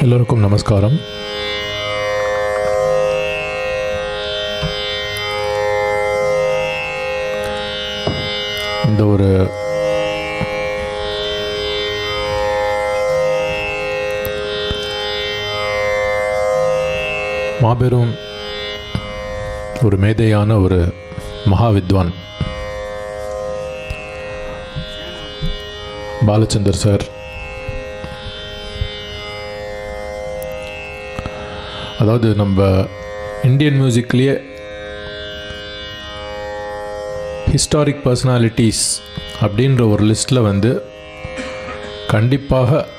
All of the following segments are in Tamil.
எல்லோருக்கும் நமஸ்காரம் இந்த ஒரு மாபெரும் ஒரு மேதையான ஒரு மகா வித்வான் பாலச்சந்தர் சார் அதாவது நம்ம இந்தியன் மியூசிக்லேயே ஹிஸ்டாரிக் பர்சனாலிட்டிஸ் அப்படின்ற ஒரு லிஸ்ட்டில் வந்து கண்டிப்பாக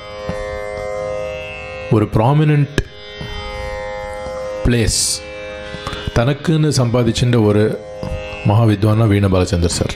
ஒரு ப்ராமினண்ட் பிளேஸ் தனக்குன்னு சம்பாதிச்சுன்ற ஒரு மகா வித்வானா வீண பாலச்சந்தர் சார்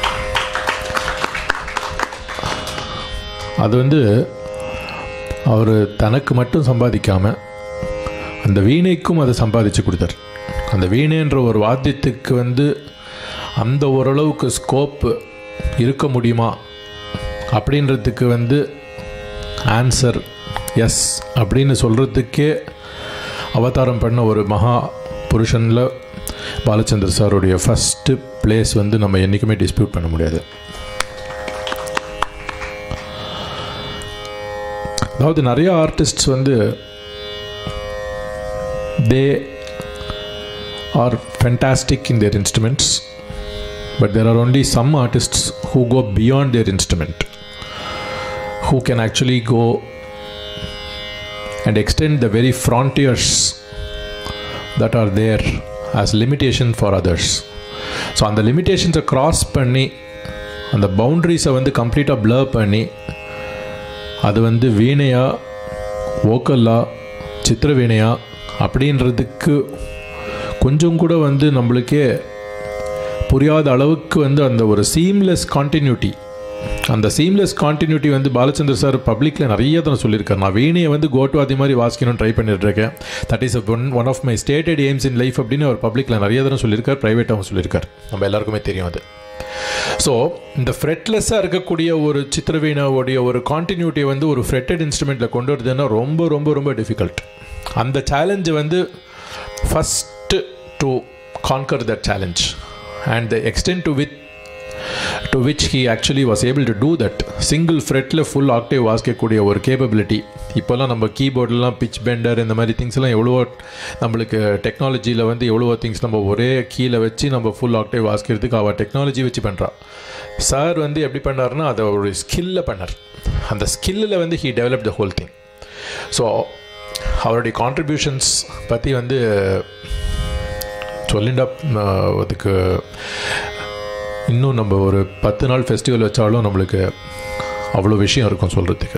அது வந்து அவர் தனக்கு மட்டும் சம்பாதிக்காமல் அந்த வீணைக்கும் அதை சம்பாதிச்சு கொடுத்தார் அந்த வீணைன்ற ஒரு வாத்தியத்துக்கு வந்து அந்த ஓரளவுக்கு ஸ்கோப் இருக்க முடியுமா அப்படின்றதுக்கு வந்து ஆன்சர் எஸ் அப்படின்னு சொல்கிறதுக்கே அவதாரம் பண்ண ஒரு மகா புருஷனில் பாலச்சந்தர் சாருடைய ஃபஸ்ட்டு பிளேஸ் வந்து நம்ம என்றைக்குமே டிஸ்பியூட் பண்ண முடியாது அதாவது நிறைய ஆர்டிஸ்ட்ஸ் வந்து they are fantastic in their instruments but there are only some artists who go beyond their instrument who can actually go and extend the very frontiers that are there as limitation for others so அந்த லிமிட்டேஷன்ஸை க்ராஸ் பண்ணி அந்த பவுண்ட்ரிஸை வந்து கம்ப்ளீட்டாக ப்ளர் பண்ணி அது வந்து வீணையா வோக்கல்லா சித்திர வீணையா அப்படின்றதுக்கு கொஞ்சம் கூட வந்து நம்மளுக்கே புரியாத அளவுக்கு வந்து அந்த ஒரு சீம்லெஸ் கான்டினியூட்டி அந்த சீம்லெஸ் கான்டினியூட்டி வந்து பாலச்சந்தர் சார் பப்ளிக்கில் நிறைய தான் சொல்லியிருக்காரு நான் வீணையை வந்து கோட்டு அதே மாதிரி வாசிக்கணும்னு ட்ரை பண்ணிட்டு இருக்கேன் that is one one of my stated aims in life அப்படின்னு அவர் பப்ளிக்கில் நிறைய தடவை சொல்லியிருக்கார் ப்ரைவேட்டாகவும் சொல்லியிருக்கார் நம்ம எல்லாருக்குமே தெரியும் அது ஸோ இந்த ஃப்ரெட்லெஸ்ஸாக இருக்கக்கூடிய ஒரு சித்திரவீணாவுடைய ஒரு கான்டினியூட்டியை வந்து ஒரு ஃப்ரெட்டட் இன்ஸ்ட்ருமெண்ட்டில் கொண்டு வருதுன்னா ரொம்ப ரொம்ப ரொம்ப டிஃபிகல்ட் அந்த சேலஞ்சை வந்து first to conquer that challenge and the extent to with to which he actually was able to do that single ஃப்ரெட்டில் ஃபுல் ஆக்டேவ் வாசிக்கக்கூடிய ஒரு கேப்பபிலிட்டி இப்போல்லாம் நம்ம கீபோர்டெலாம் பிச் பெண்டர் இந்த மாதிரி திங்ஸ்லாம் எவ்வளவோ நம்மளுக்கு டெக்னாலஜியில் வந்து எவ்வளவோ திங்ஸ் நம்ம ஒரே கீழே வச்சு நம்ம ஃபுல் ஆக்டேவ் வாசிக்கிறதுக்கு அவள் டெக்னாலஜி வச்சு பண்ணுறா சார் வந்து எப்படி பண்ணார்னா அதை ஒரு ஸ்கில்லில் பண்ணார் அந்த ஸ்கில்லில் வந்து he develop the whole thing so அவருடைய கான்ட்ரிபியூஷன்ஸ் பற்றி வந்து சொல்லிண்டா அதுக்கு இன்னும் நம்ம ஒரு பத்து நாள் ஃபெஸ்டிவல் வச்சாலும் நம்மளுக்கு அவ்வளோ விஷயம் இருக்கும் சொல்கிறதுக்கு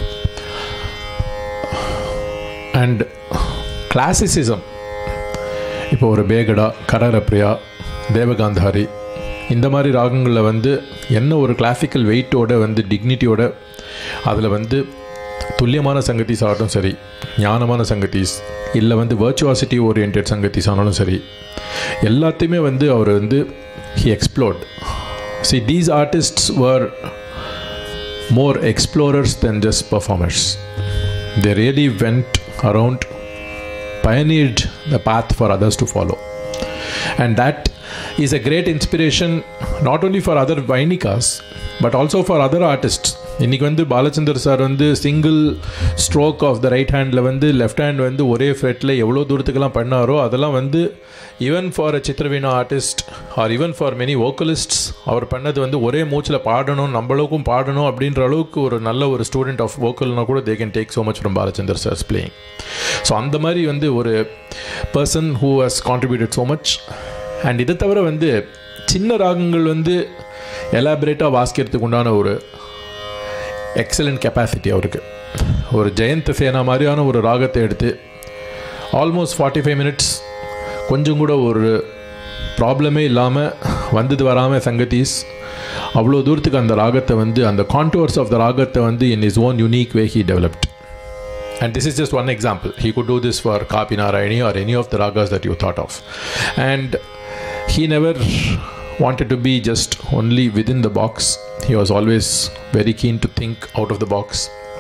அண்ட் கிளாசிசிசம் இப்போ ஒரு பேகடா கரரப்ரியா தேவகாந்தாரி இந்த மாதிரி ராகங்களில் வந்து என்ன ஒரு கிளாசிக்கல் வெயிட்டோட வந்து டிக்னிட்டியோட அதில் வந்து துல்லியமான சங்கத்திஸ் ஆகட்டும் சரி ஞானமான சங்கத்திஸ் இல்லை வந்து வர்ச்சுவாசிட்டி ஓரியன்ட் சங்கத்திஸ் ஆனாலும் சரி எல்லாத்தையுமே வந்து அவர் வந்து he explored. See, these artists were more explorers than just performers. They really went around, pioneered the path for others to follow. And that is a great inspiration not only for other Vainikas but also for other artists. இன்றைக்கி வந்து பாலச்சந்தர் சார் வந்து single stroke of the right handle வந்து லெஃப்ட் ஹேண்ட் வந்து ஒரே ஃப்ரெட்டில் எவ்வளோ தூரத்துக்கெல்லாம் பண்ணாரோ அதெல்லாம் வந்து even for a Chitraveena artist or even for many vocalists அவர் பண்ணது வந்து ஒரே மூச்சில் பாடணும் நம்மளுக்கும் பாடணும் அப்படின்ற அளவுக்கு ஒரு நல்ல ஒரு ஸ்டூடெண்ட் ஆஃப் வோக்கல்னா கூட they can take so much from Balachandar sir's playing so அந்த மாதிரி வந்து ஒரு person who has contributed so much and இதை தவிர வந்து சின்ன ராகங்கள் வந்து எலாபரேட்டாக வாசிக்கிறதுக்கு உண்டான ஒரு எக்ஸலண்ட் கெப்பாசிட்டி அவருக்கு ஒரு ஜெயந்த் சேனா மாதிரியான ஒரு ராகத்தை எடுத்து ஆல்மோஸ்ட் ஃபார்ட்டி ஃபைவ் மினிட்ஸ் கொஞ்சம் கூட ஒரு ப்ராப்ளமே இல்லாமல் வந்தது வராமல் சங்கத்தீஸ் அவ்வளோ தூரத்துக்கு அந்த ராகத்தை வந்து அந்த கான்டோர்ஸ் ஆஃப் த ராகத்தை வந்து in his own unique way he developed And this is just one example. He could do this for Kapi Narayani or any of the ragas that you thought of. And he never wanted to be just only within the box. He was always very keen to think out of the box.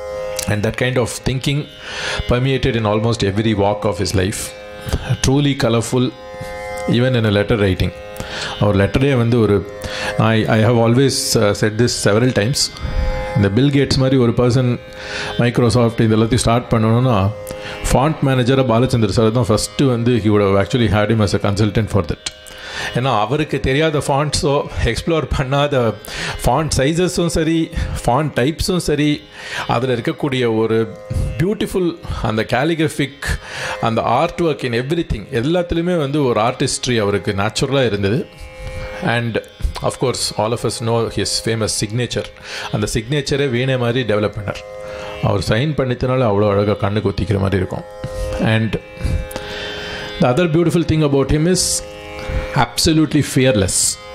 and that kind of thinking permeated in almost every walk of his life truly colorful even in a letter writing அவர் லெட்டரே வந்து ஒரு I I have always said this several times இந்த பில் கேட்ஸ் மாதிரி ஒரு பர்சன் மைக்ரோசாஃப்ட் இது எல்லாத்தையும் ஸ்டார்ட் பண்ணணும்னா ஃபாண்ட் மேனேஜராக பாலச்சந்தர் சார் தான் ஃபஸ்ட்டு வந்து he would have actually had him as a consultant for that ஏன்னா அவருக்கு தெரியாத ஃபாண்ட்ஸோ எக்ஸ்ப்ளோர் பண்ணாத ஃபாண்ட் சைஸஸும் சரி ஃபாண்ட் டைப்ஸும் சரி அதில் இருக்கக்கூடிய ஒரு பியூட்டிஃபுல் அந்த கேலிகிராஃபிக் அந்த art work in everything எல்லாத்துலேயுமே வந்து ஒரு ஆர்டிஸ்ட்ரி அவருக்கு நேச்சுரலாக இருந்தது and of course all of us know his famous signature அந்த சிக்னேச்சரே வீணே மாதிரி டெவலப் பண்ணார் அவர் சைன் பண்ணித்தனால அவ்வளோ அழகாக கண்ணு குத்திக்கிற மாதிரி இருக்கும் and the other beautiful thing about him is absolutely fearless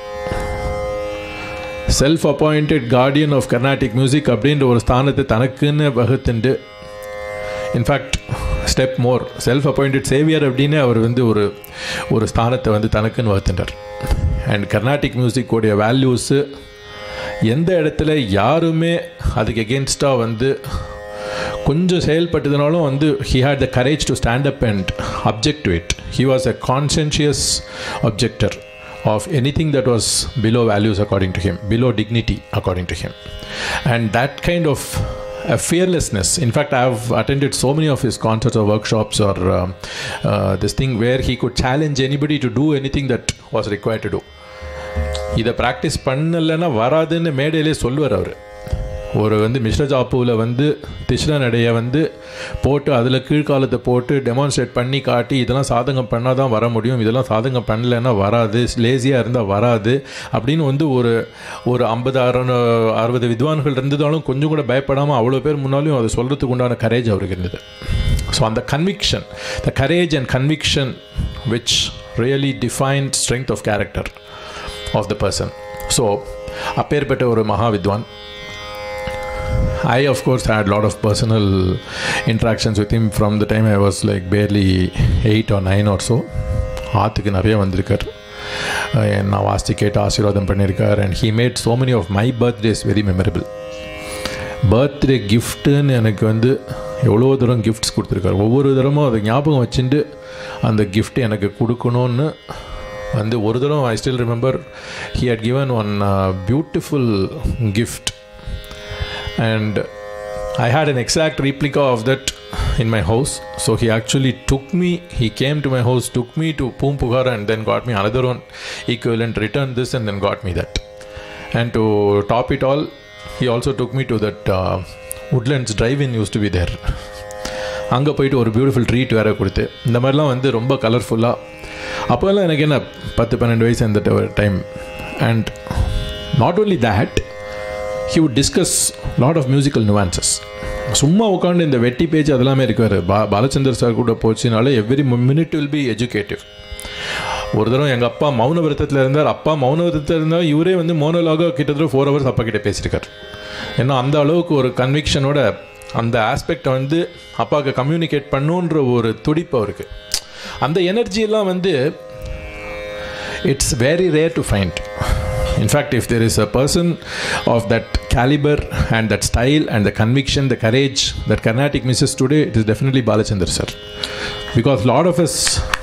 self appointed guardian of Carnatic music அப்படின்ற ஒரு ஸ்தானத்தை தனக்குன்னு வகுத்துண்டு in fact step more self appointed saviour அப்படின்னு அவர் வந்து ஒரு ஒரு ஸ்தானத்தை வந்து தனக்குன்னு வகுத்துட்டார் அண்ட் கர்நாடிக் மியூசிக்கோடைய வேல்யூஸு எந்த இடத்துல யாருமே அதுக்கு எகென்ஸ்டாக வந்து கொஞ்சம் செயல்பட்டதுனாலும் வந்து he had the courage to stand up and object to it he was a conscientious objector of any anything that was below values according to him below dignity according to him and that kind of a fearlessness. In fact, I have attended so many of his concerts or workshops or um, uh, this thing where he could challenge anybody to do anything that was required to do. இதை ப்ராக்டிஸ் பண்ணலைன்னா வராதுன்னு மேடையிலே சொல்லுவார் அவர் ஒரு வந்து மிஸ்ர ஜாப்பூவில் வந்து திஷ்ர நடையை வந்து போட்டு அதில் கீழ்காலத்தை போட்டு டெமான்ஸ்ட்ரேட் பண்ணி காட்டி இதெல்லாம் சாதகம் பண்ணால் தான் வர முடியும் இதெல்லாம் சாதகம் பண்ணலைன்னா வராது லேசியாக இருந்தால் வராது அப்படின்னு வந்து ஒரு ஒரு ஐம்பது அறுநூ அறுபது வித்வான்கள் இருந்ததாலும் கொஞ்சம் கூட பயப்படாமல் அவ்வளோ பேர் முன்னாலும் அதை சொல்கிறதுக்கு உண்டான கரேஜ் அவருக்கு இருந்தது ஸோ அந்த conviction the courage and conviction which really defined strength of character of the person so அப்பேற்பட்ட ஒரு மகா வித்வான் I, of course, had a lot of personal interactions with him from the time I was like barely eight or nine or so. ஆற்றுக்கு நிறைய வந்திருக்கார் நான் வாஸ்தி கேட்டு ஆசீர்வாதம் பண்ணியிருக்கார் and he made so many of my birthdays very memorable birthday கிஃப்ட்டுன்னு எனக்கு வந்து எவ்வளோ தூரம் கிஃப்ட்ஸ் கொடுத்துருக்காரு ஒவ்வொரு தரமும் அதை ஞாபகம் வச்சுட்டு அந்த கிஃப்ட் எனக்கு கொடுக்கணும்னு வந்து ஒரு தரம் I still remember he had given one beautiful gift and I had an exact replica of that in my house. So he actually took me, he came to my house, took me to Pumpugar and then got me another one equivalent, returned this and then got me that. And to top it all, he also took me to that uh, Woodlands drive-in used to be there. அங்கே போயிட்டு ஒரு பியூட்டிஃபுல் ட்ரீட் வேறு கொடுத்து இந்த மாதிரிலாம் வந்து ரொம்ப கலர்ஃபுல்லாக அப்போல்லாம் எனக்கு என்ன பத்து பன்னெண்டு வயசு அந்த time and not only that he would discuss lot of musical nuances சும்மா உட்காந்து இந்த வெட்டி பேஜ் அதெல்லாமே இருக்கார் பா பாலச்சந்தர் சார் கூட போச்சுனாலே every minute will be educative ஒரு தடவை எங்கள் அப்பா மௌன விரதத்தில் இருந்தார் அப்பா மௌன விரதத்தில் இருந்தால் இவரே வந்து மோனோலாக கிட்டத்தட்ட ஃபோர் ஹவர்ஸ் அப்பா கிட்டே பேசியிருக்கார் ஏன்னா அந்த அளவுக்கு ஒரு கன்விக்ஷனோட அந்த ஆஸ்பெக்டை வந்து அப்பாவுக்கு கம்யூனிகேட் பண்ணுன்ற ஒரு துடிப்பு அவருக்கு அந்த எனர்ஜியெல்லாம் வந்து it's very rare to find in fact if there is a person of that caliber and that style and the conviction the courage that carnatic misses today it is definitely balachandar sir because a lot of us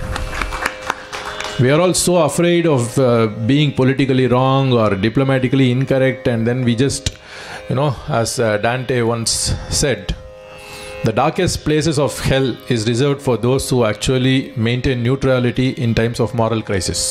we are all so afraid of uh, being politically wrong or diplomatically incorrect and then we just you know as uh, dante once said the darkest places of hell is reserved for those who actually maintain neutrality in times of moral crisis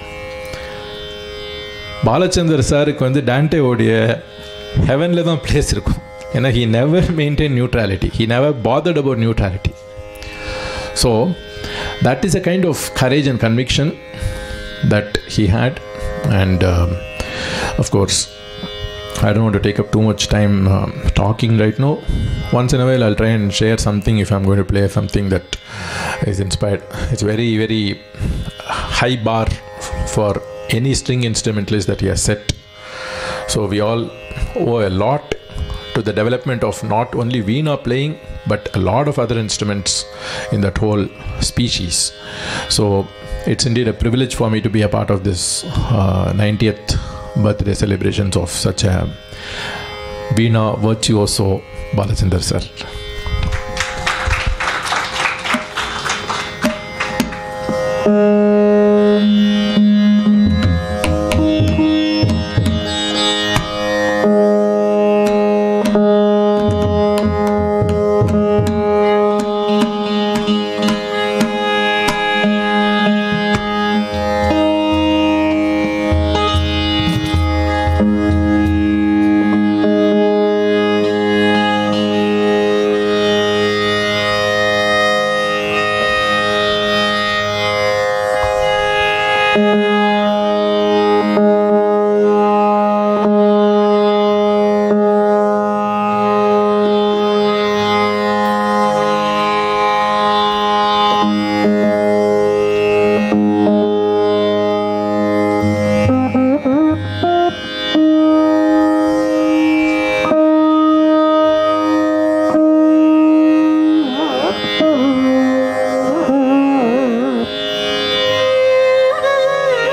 Balachandar சாருக்கு வந்து டான்டேவோடைய ஹெவனில் தான் பிளேஸ் இருக்கும் ஏன்னா he never maintain neutrality he never bothered about neutrality so that is a kind of courage and conviction that he had and of course I don't want to take up too much time uh, talking right now. Once in a while, I'll try and share something if I'm going to play something that is inspired. It's very, very high bar for any string instrumentalist that he has set. So we all owe a lot to the development of not only Veena playing but a lot of other instruments in that whole species. So it's indeed a privilege for me to be a part of this uh, 90th birthday celebrations of such a Veena virtuoso Balachandar sir Thank you.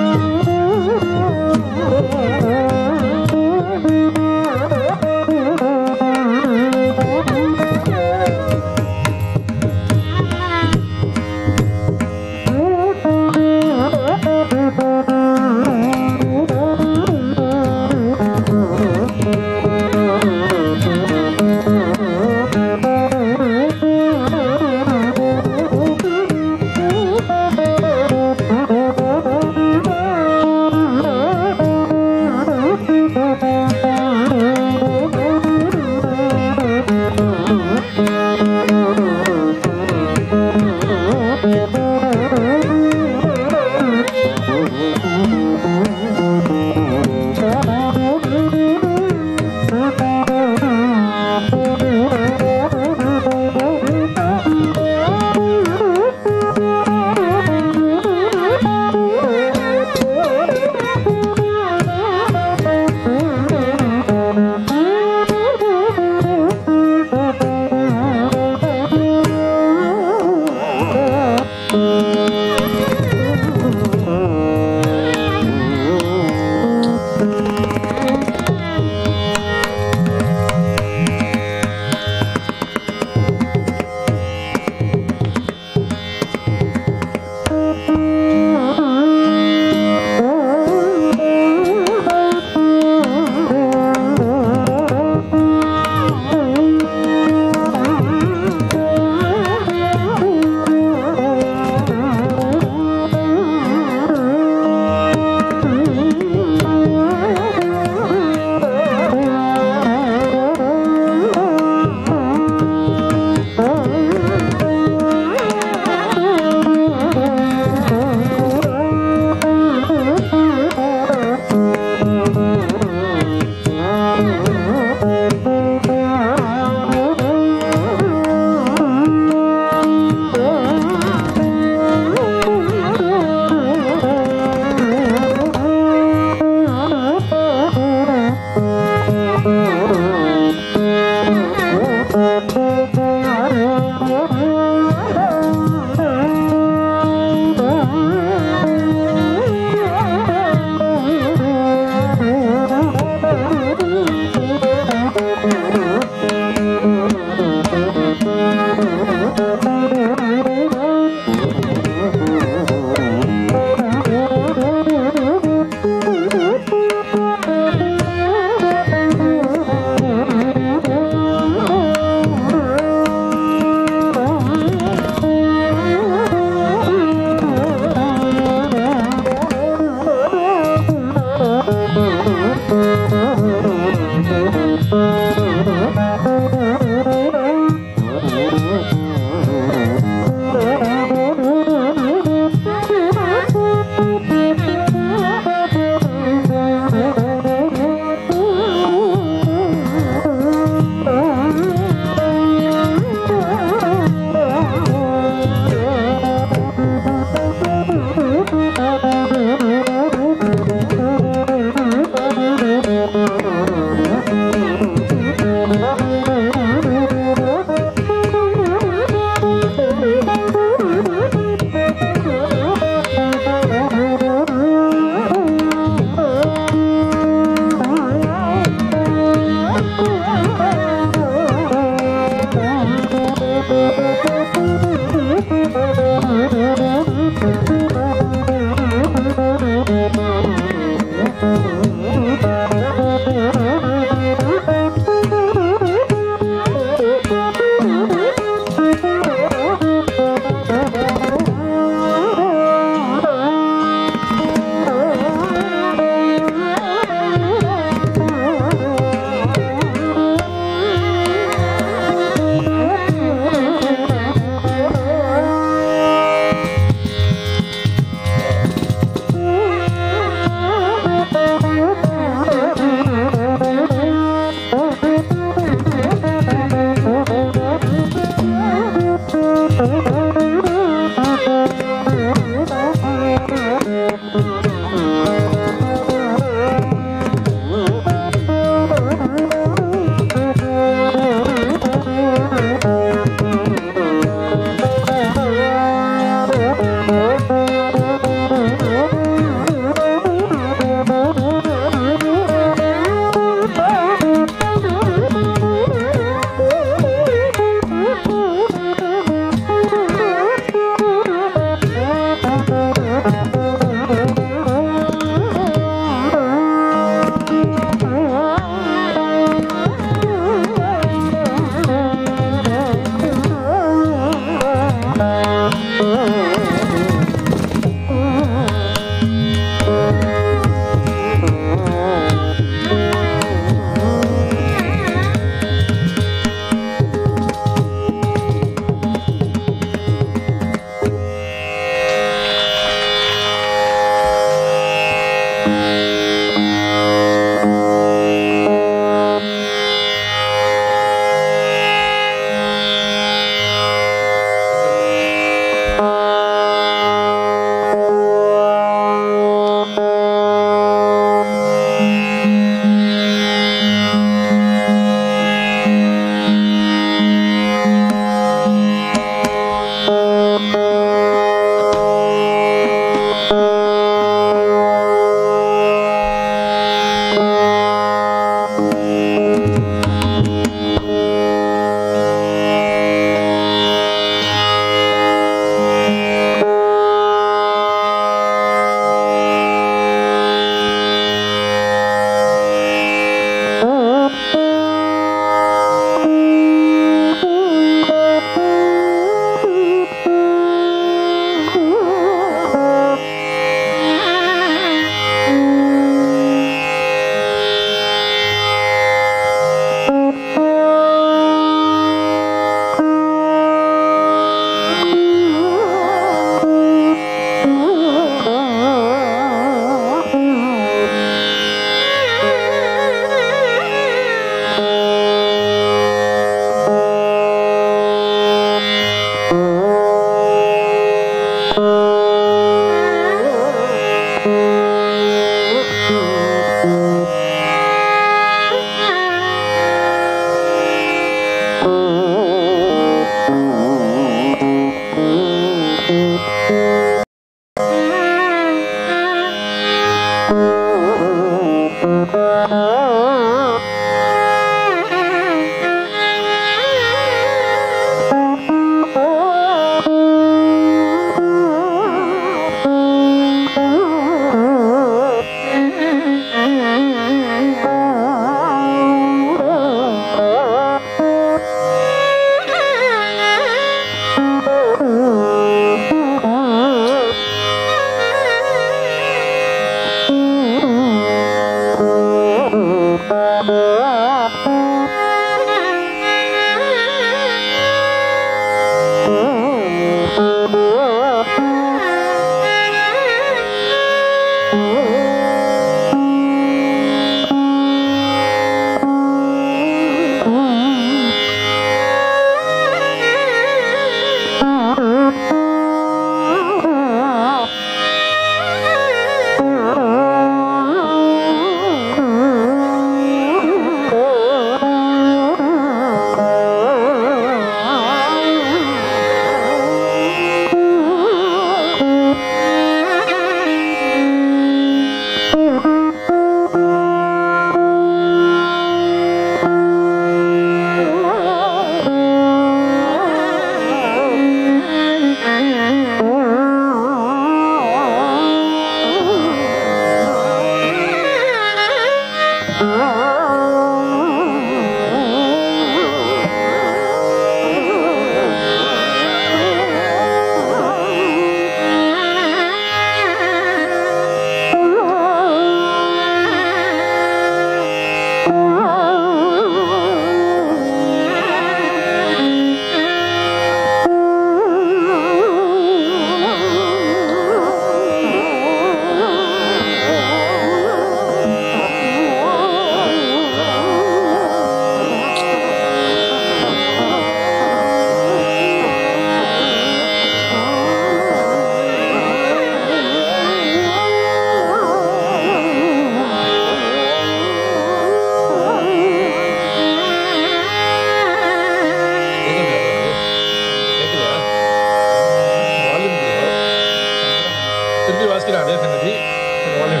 திருப்பி வாசிக்கிறேன் அதே சங்கதி volume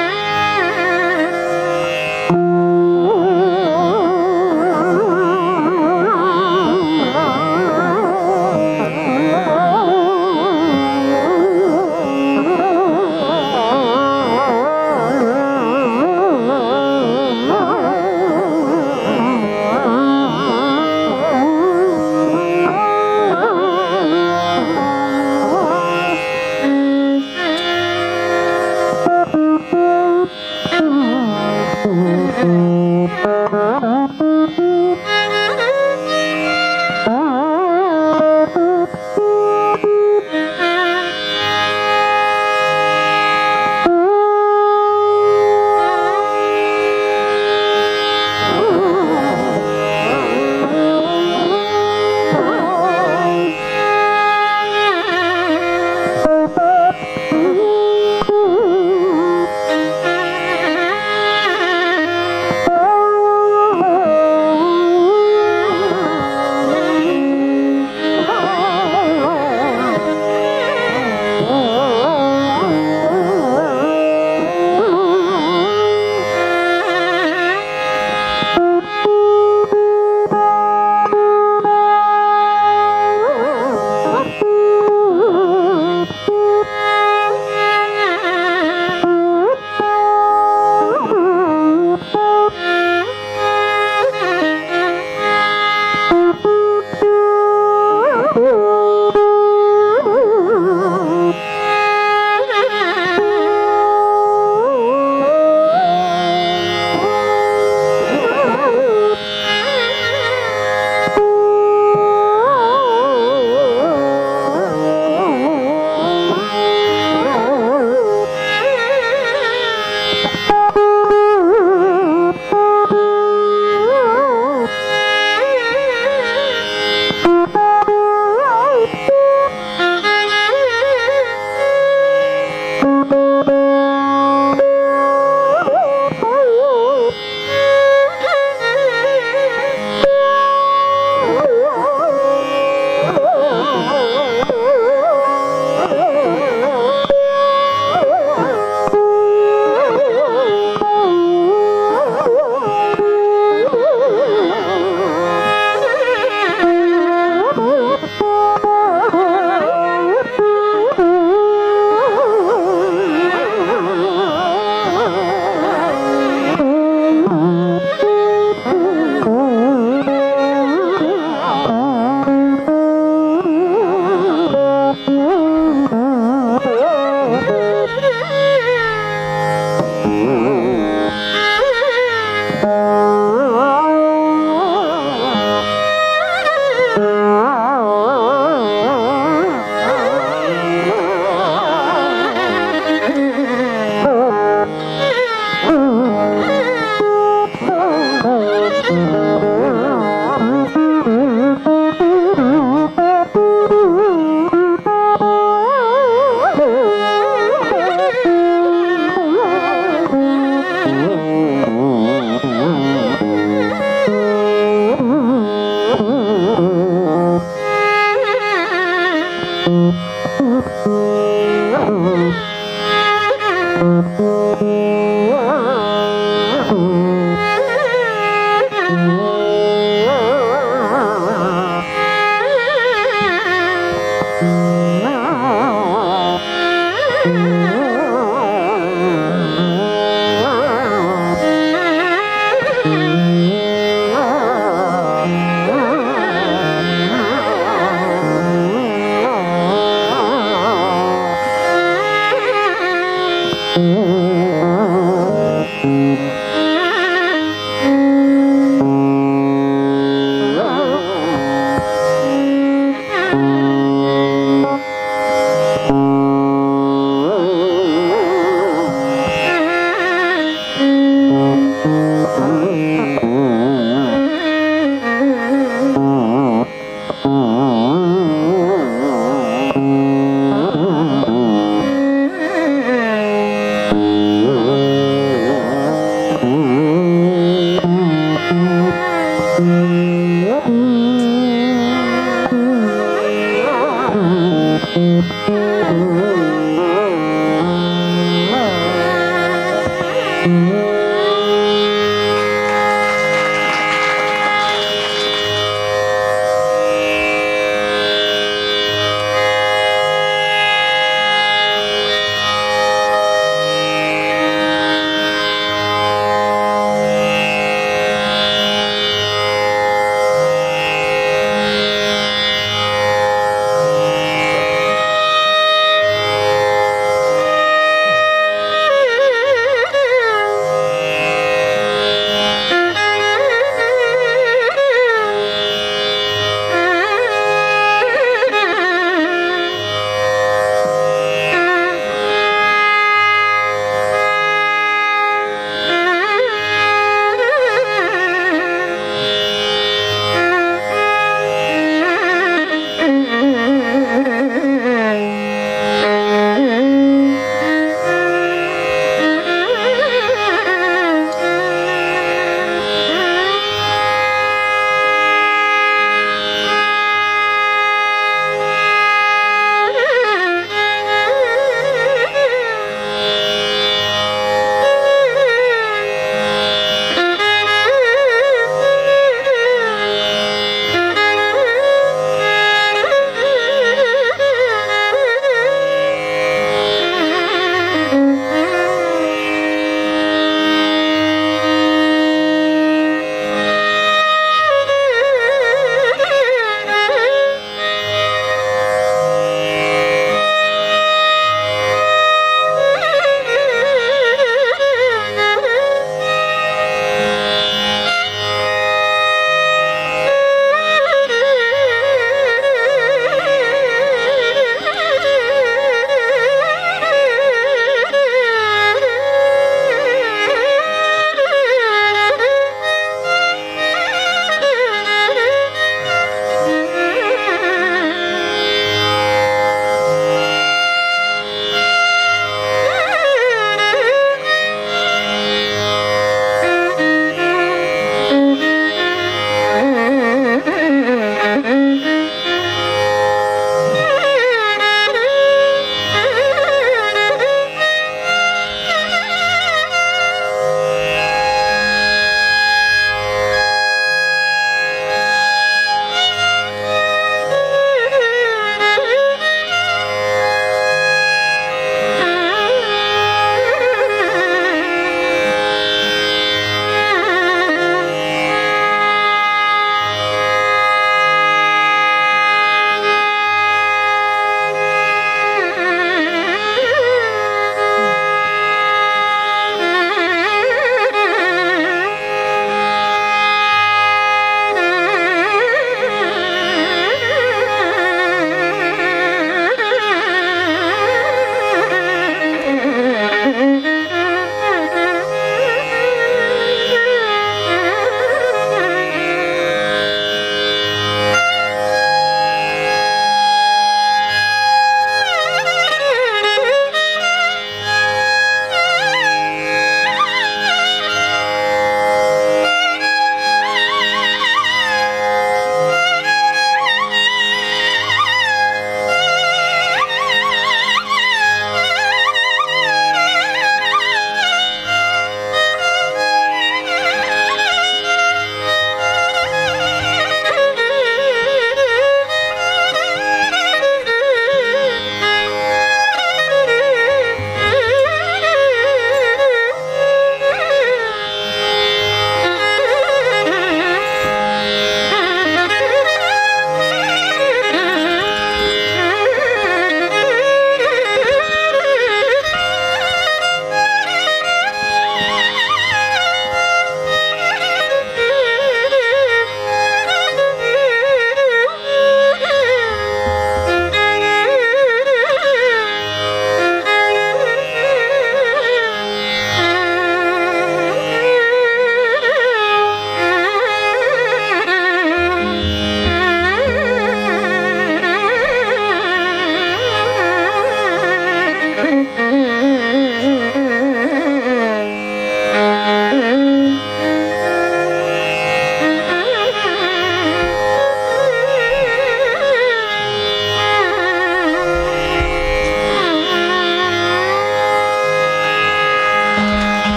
Thank you.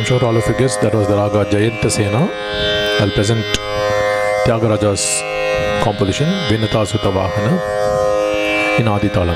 sure all of you guessed that was the raga Jayanta Sena. I'll present Tyagaraja's composition Vinata Sutta Vahana in Aditalam.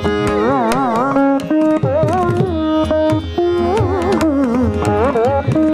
Thank you.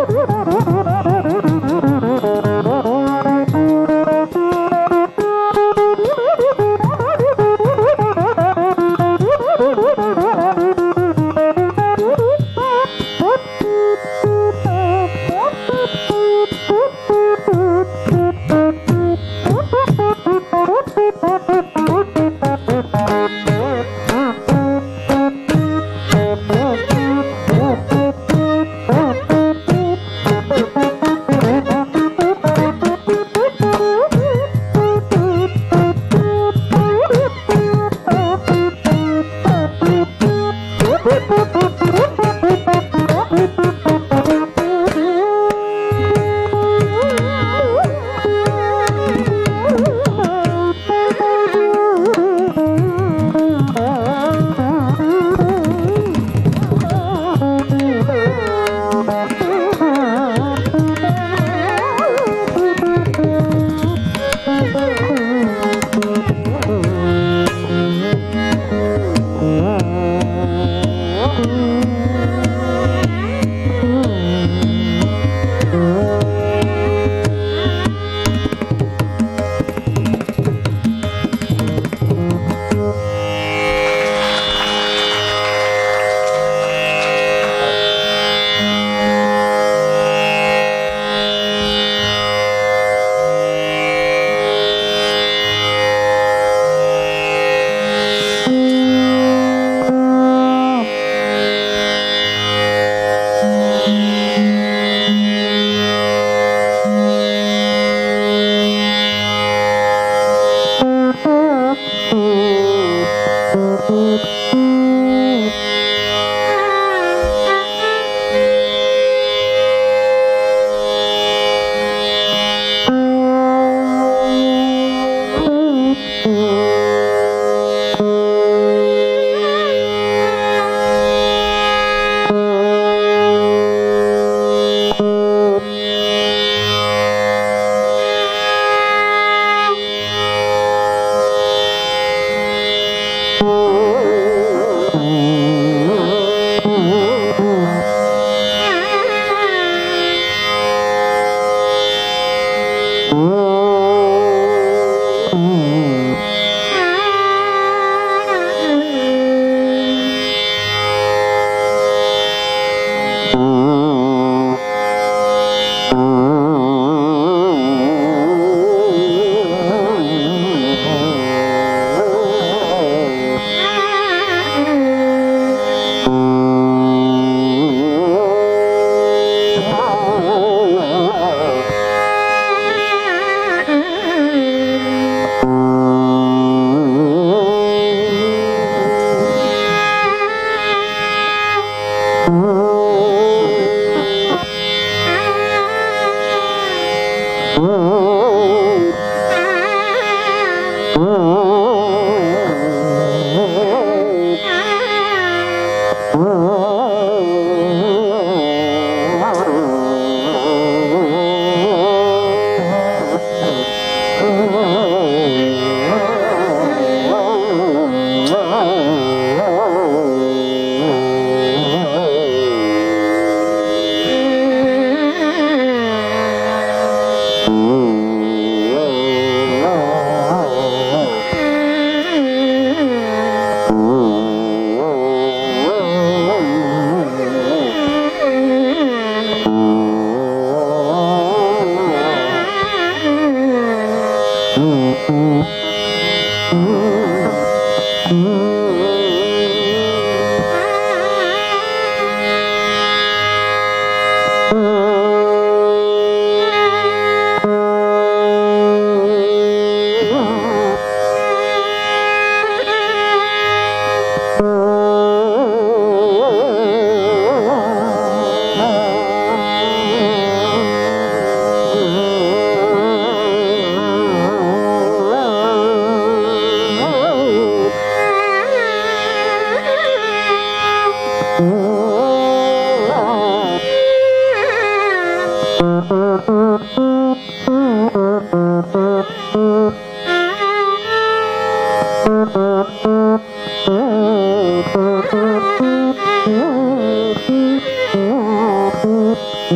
Mm-hmm.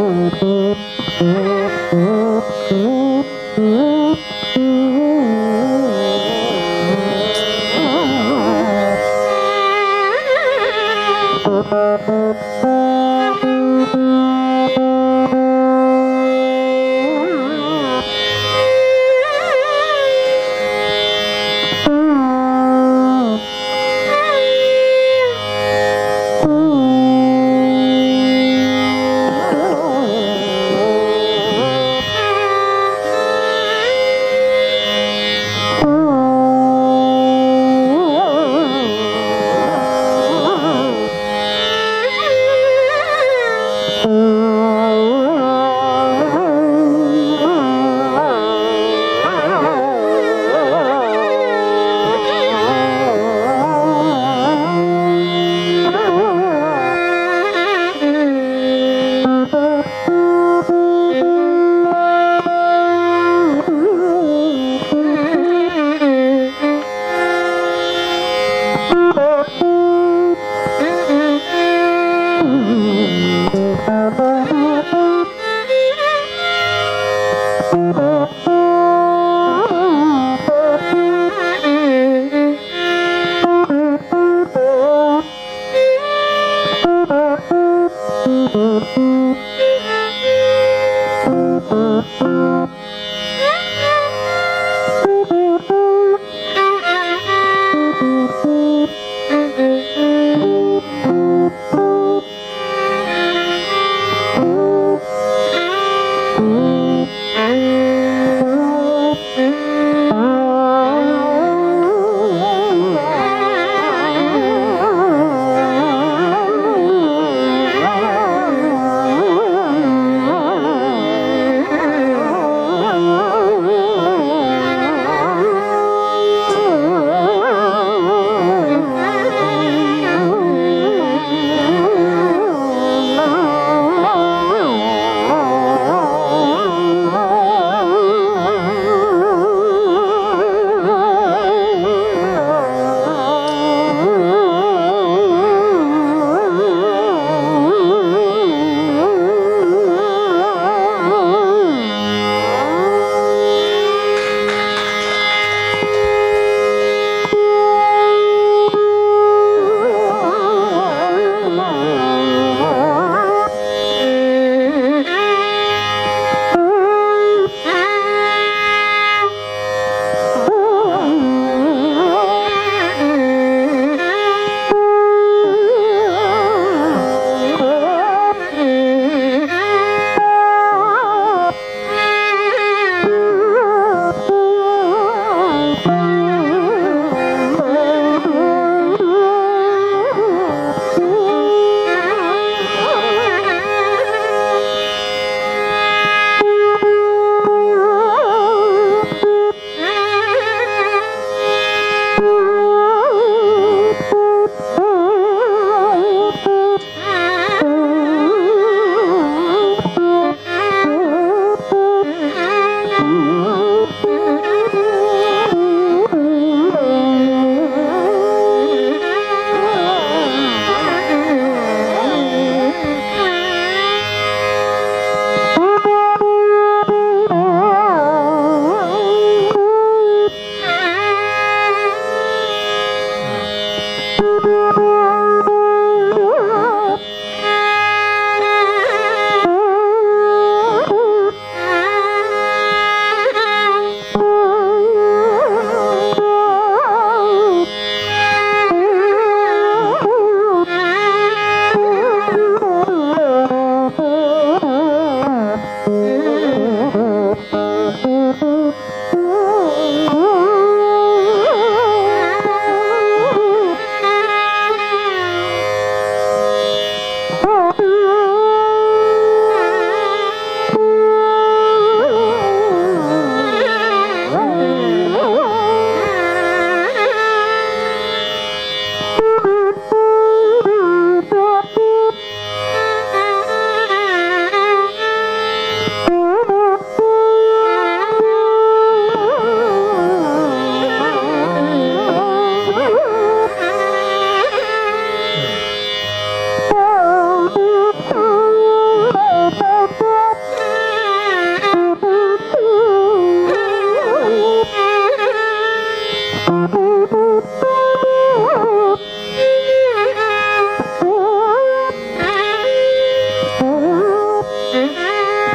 ஆ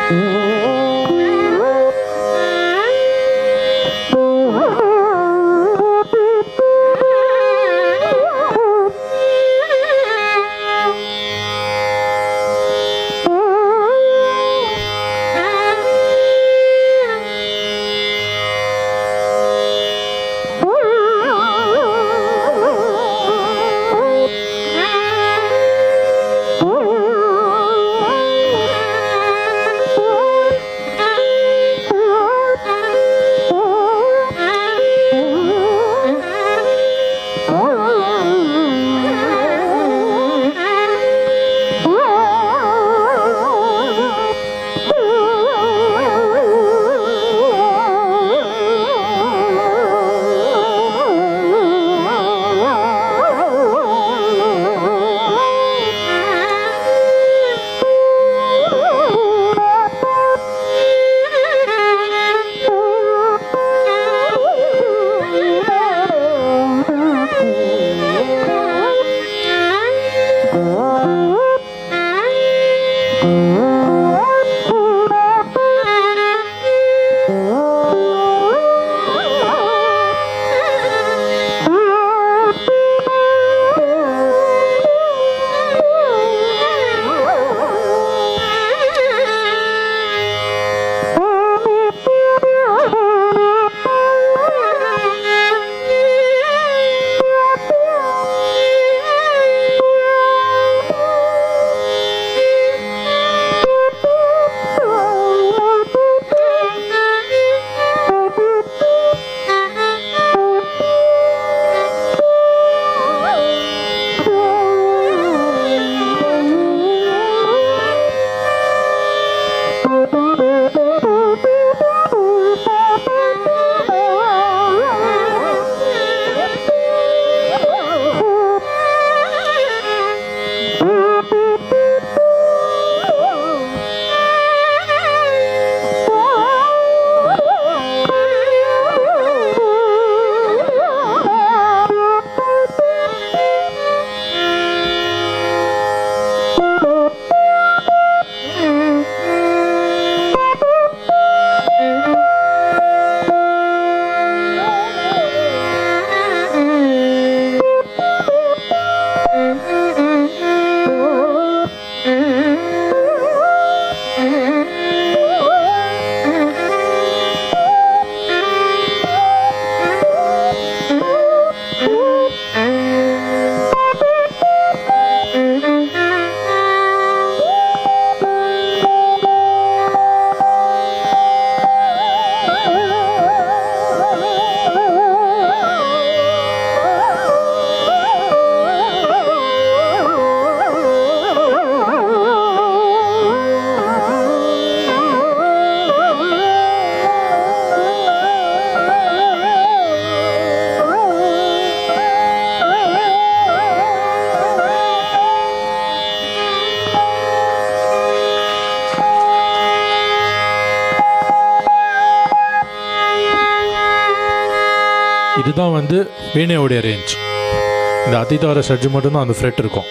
இதுதான் வந்து வீணையோடைய ரேஞ்ச் இந்த அதிதார ஷட்ஜு மட்டும்தான் அந்த ஃப்ரெட் இருக்கும்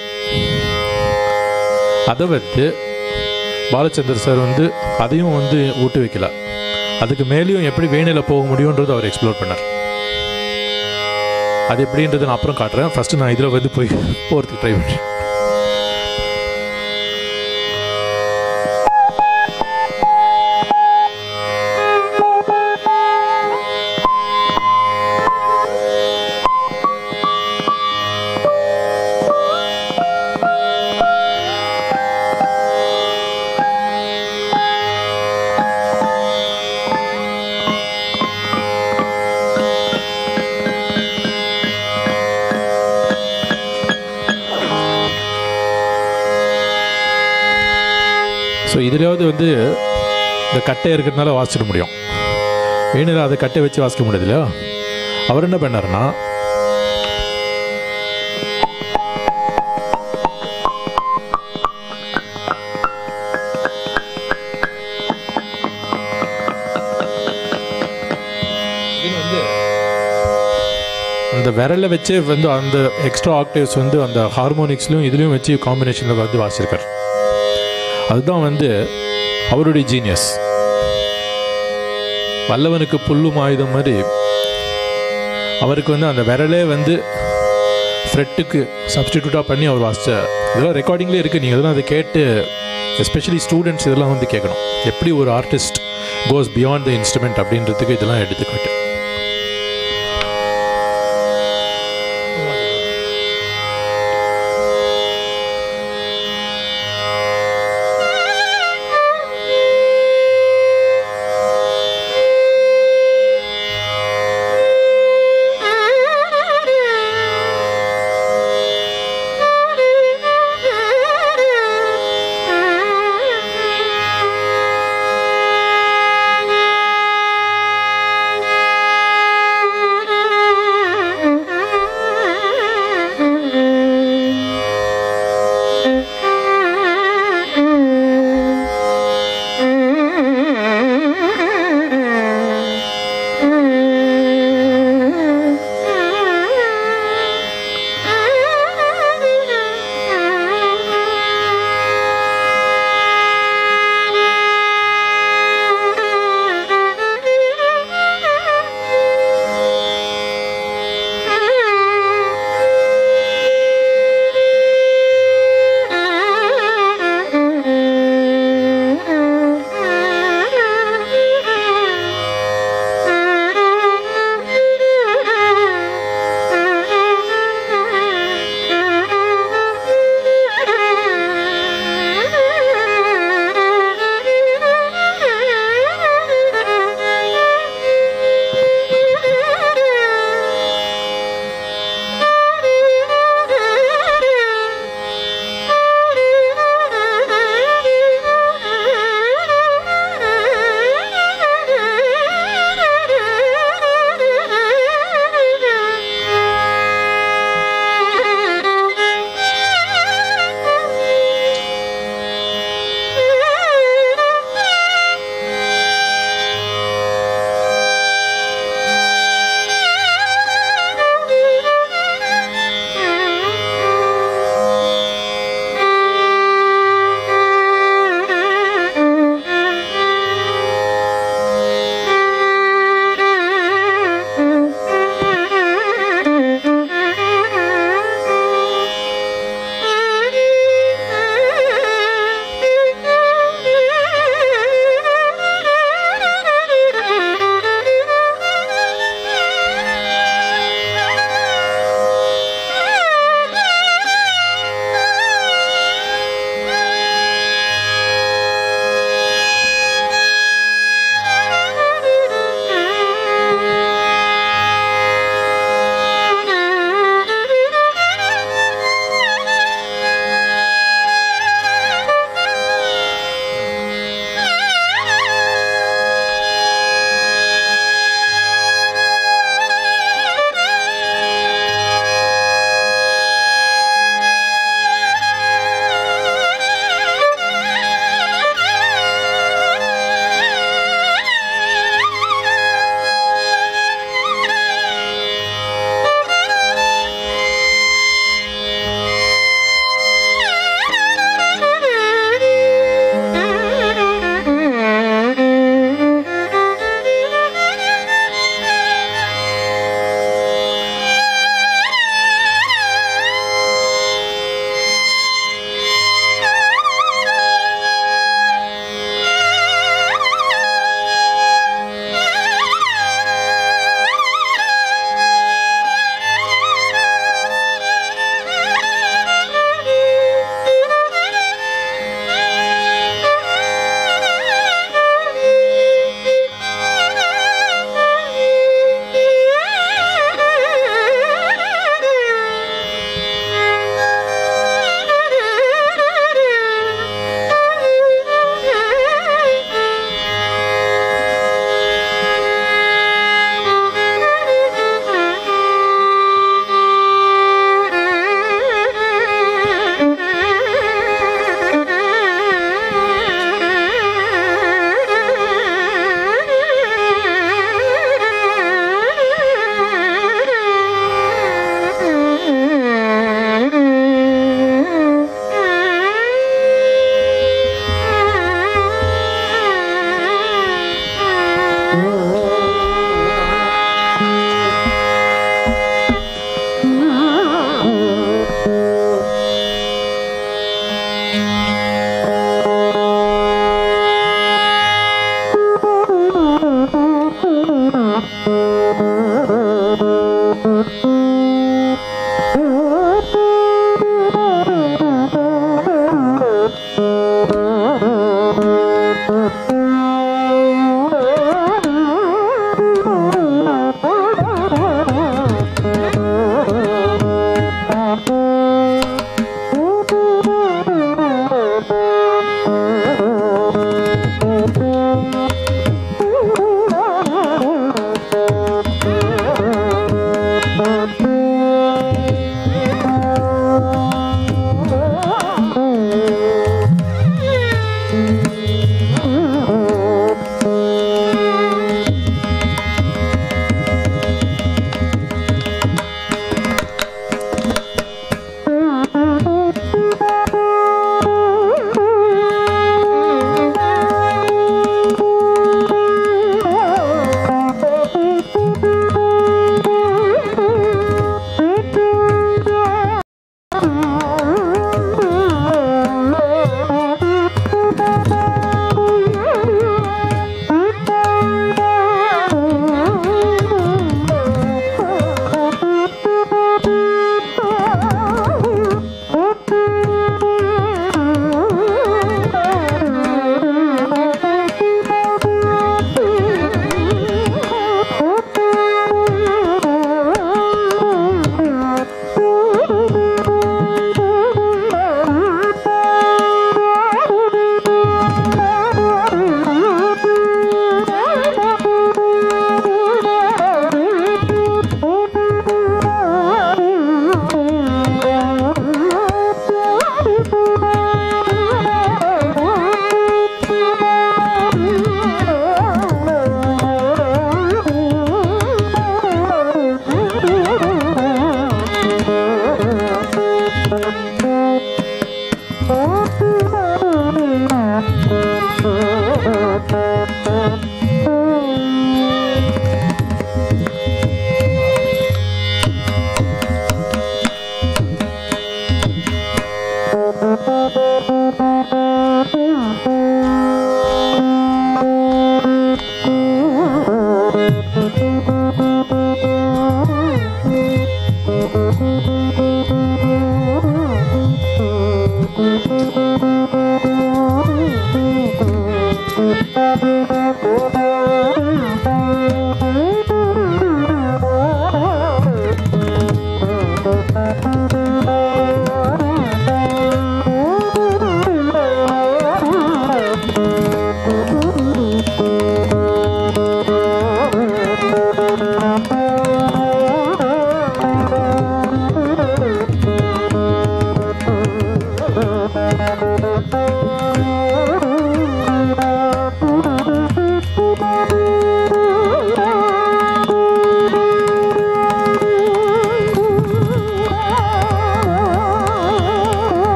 அதை வந்து பாலச்சந்தர் சார் வந்து அதையும் வந்து ஊட்டு வைக்கல அதுக்கு மேலேயும் எப்படி வீணையில் போக முடியுன்றது அவர் எக்ஸ்ப்ளோர் பண்ணார் அது எப்படின்றது நான் அப்புறம் காட்டுறேன் ஃபஸ்ட்டு நான் இதில் வந்து போய் போகிறதுக்கு ட்ரை பண்ணுறேன் ஸோ இதுலேயாவது வந்து இந்த கட்டை இருக்கிறதுனால வாசிச்சிட முடியும் வீணையில் அதை கட்டை வச்சு வாசிக்க முடியாது இல்லையா அவர் என்ன பண்ணாருன்னா அந்த விரலை வச்சே வந்து அந்த எக்ஸ்ட்ரா ஆக்டேவ்ஸ் வந்து அந்த ஹார்மோனிக்ஸ்லையும் இதுலேயும் வச்சு காம்பினேஷனில் வந்து வாசிச்சிருக்கார் அதுதான் வந்து அவருடைய ஜீனியஸ் வல்லவனுக்கு புல்லும் ஆயுதம் மாதிரி அவருக்கு வந்து அந்த விரலே வந்து ஃப்ரெட்டுக்கு சப்ஸ்டிடியூட்டாக பண்ணி அவர் வாசித்த இதெல்லாம் ரெக்கார்டிங்லேயே இருக்குது நீங்கள் இதெல்லாம் அதை கேட்டு எஸ்பெஷலி ஸ்டூடெண்ட்ஸ் இதெல்லாம் வந்து கேட்கணும் எப்படி ஒரு artist goes beyond the instrument அப்படின்றதுக்கு இதெல்லாம் எடுத்துக்காட்டு Thank you.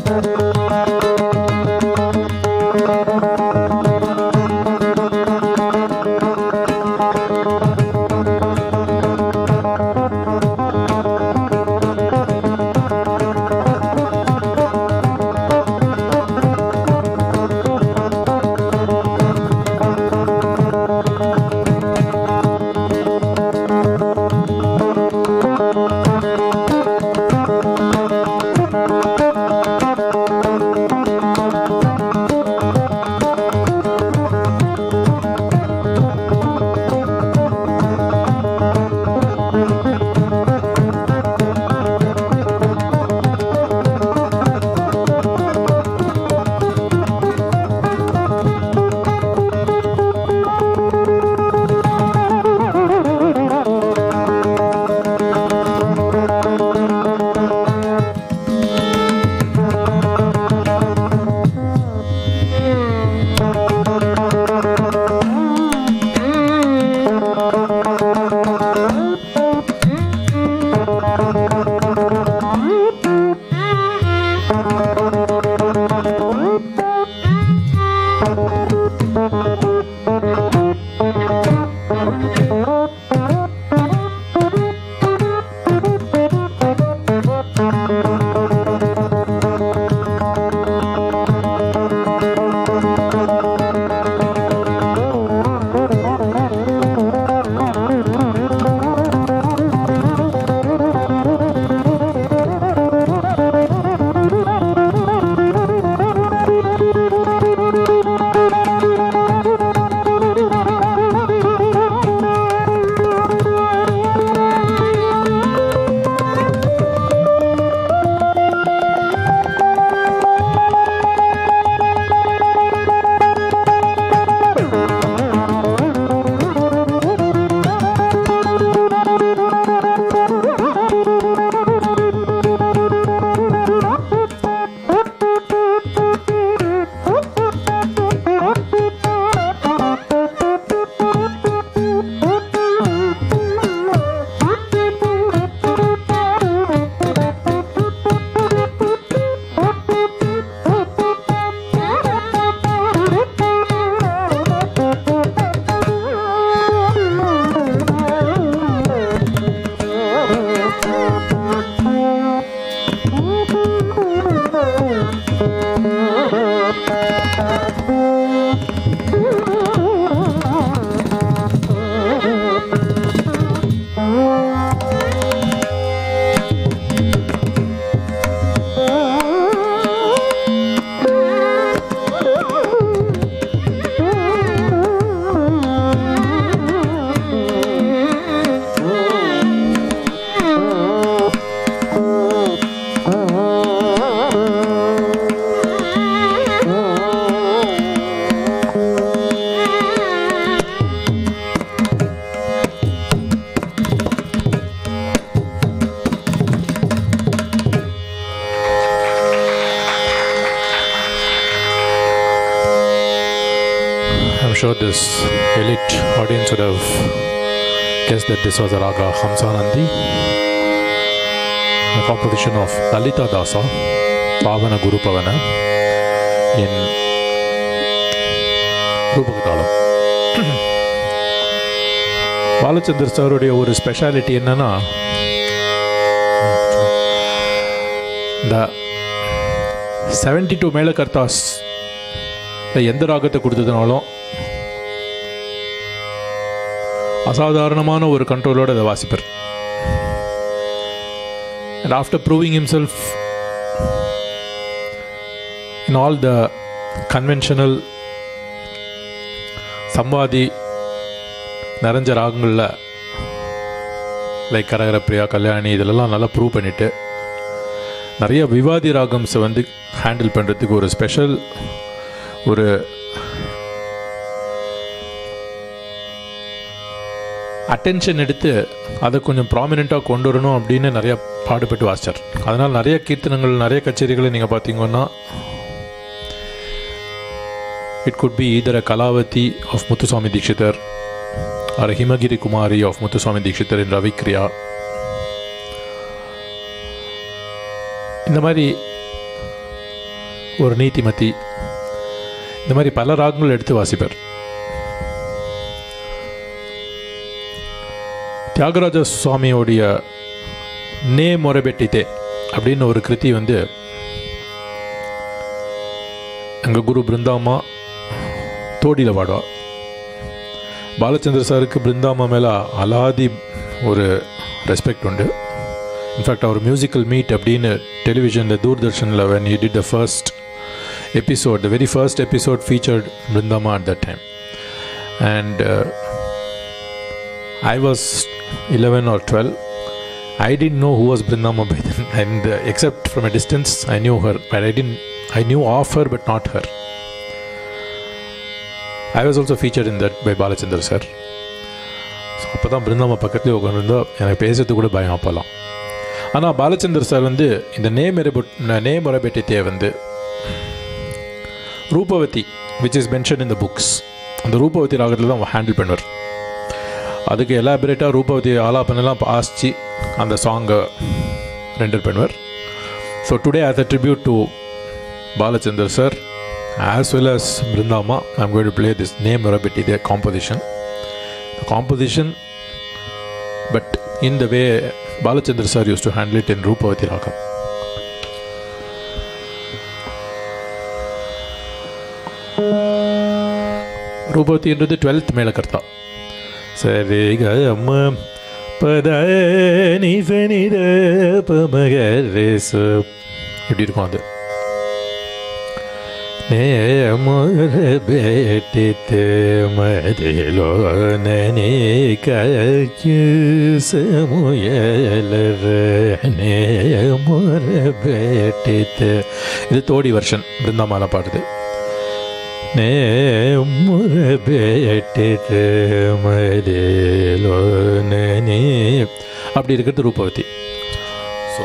I'm sure this elite audience would have guessed that this was a raga Hamsanandi, a composition of Lalita Dasa, Pavana Guru Pavana, in ரூபகதாளம் Balachander சாருடைய ஒரு ஸ்பெஷாலிட்டி என்னன்னா இந்த செவன்டி டூ மேலகர்த்தாஸ் எந்த ராகத்தை கொடுத்ததுனாலும் அசாதாரணமான ஒரு கண்ட்ரோலோட அதை வாசிப்பார் and after proving himself in all the conventional சம்வாதி நிறைஞ்ச ராகங்களில் லைக் கரகர பிரியா கல்யாணி இதிலெல்லாம் நல்லா ப்ரூவ் பண்ணிவிட்டு நிறைய விவாதி ராகம்ஸை வந்து ஹேண்டில் பண்ணுறதுக்கு ஒரு ஸ்பெஷல் ஒரு அட்டென்ஷன் எடுத்து அதை கொஞ்சம் ப்ராமினெண்ட்டாக கொண்டு வரணும் அப்படின்னு நிறைய பாடுபட்டு வாசிச்சார் அதனால் நிறைய கீர்த்தனங்கள் நிறைய கச்சேரிகளை நீங்கள் பார்த்தீங்கன்னா it could be either a Kalavati of Muthuswami Dikshitar or Himagiri Kumari of Muthuswami Dikshitar in ரவிக்ரியா இந்த மாதிரி ஒரு நீதிமதி இந்த மாதிரி பல ராகங்கள் எடுத்து வாசிப்பார் தியாகராஜ சுவாமியோடைய நே மொரபெட்டித்தே அப்படின்னு ஒரு கிருதி வந்து எங்கள் குரு பிருந்தாமா தோடியில் பாடுவா பாலச்சந்திர சாருக்கு பிருந்தாமா மேலே அலாதி ஒரு ரெஸ்பெக்ட் உண்டு இன்ஃபேக்ட் அவர் மியூசிக்கல் மீட் அப்படின்னு டெலிவிஷனில் தூர்தர்ஷனில் when you did the first episode the very first episode featured Brindamma at that time and I was 11 or 12. I didn't know who was Brindama by then, and uh, except from a distance, I knew her, but I didn't. I knew of her, but not her. I was also featured in that by Balachandra sir. So அப்போ தான் பிருந்தாமா பக்கத்துலேயே உட்காந்துருந்தா எனக்கு பேசுறது கூட பயம் அப்போல்லாம் ஆனால் பாலச்சந்தர் சார் வந்து இந்த நே மெரபுட் நே மொரபெட்டித்தே வந்து Rupavati which is mention in the books அந்த ரூபவதி ராகத்தில் தான் ஹேண்டில் பண்ணுவார் அதுக்கு எலாபரேட்டாக ரூபவதி ஆலாபனெல்லாம் வாசித்து அந்த சாங்கை ரெண்டர் பண்ணுவார் so today as a tribute to Balachandar sir as well as Brindamma I'm going to play this நேம் ரபிட் இதே composition composition but in the way Balachandar sir used to handle it in Rupavati ராகம் ரூபவதின்றது டுவெல்த் மேலக்கர்த்தா சரி க அம்ம பத நித பமக ரேச இப்படி இருக்கும் அது நே மோர பேட்டித் மதிலோ நனே கச்சு சமுயலர் நே மோர பேட்டித் இது தோடி வருஷன் பிருந்தாமாலா பாடுது நே முறபேட்டித்து மதிலோ நனே அப்படி இருக்கிறது Rupavati so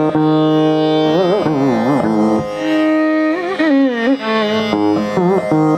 Thank you.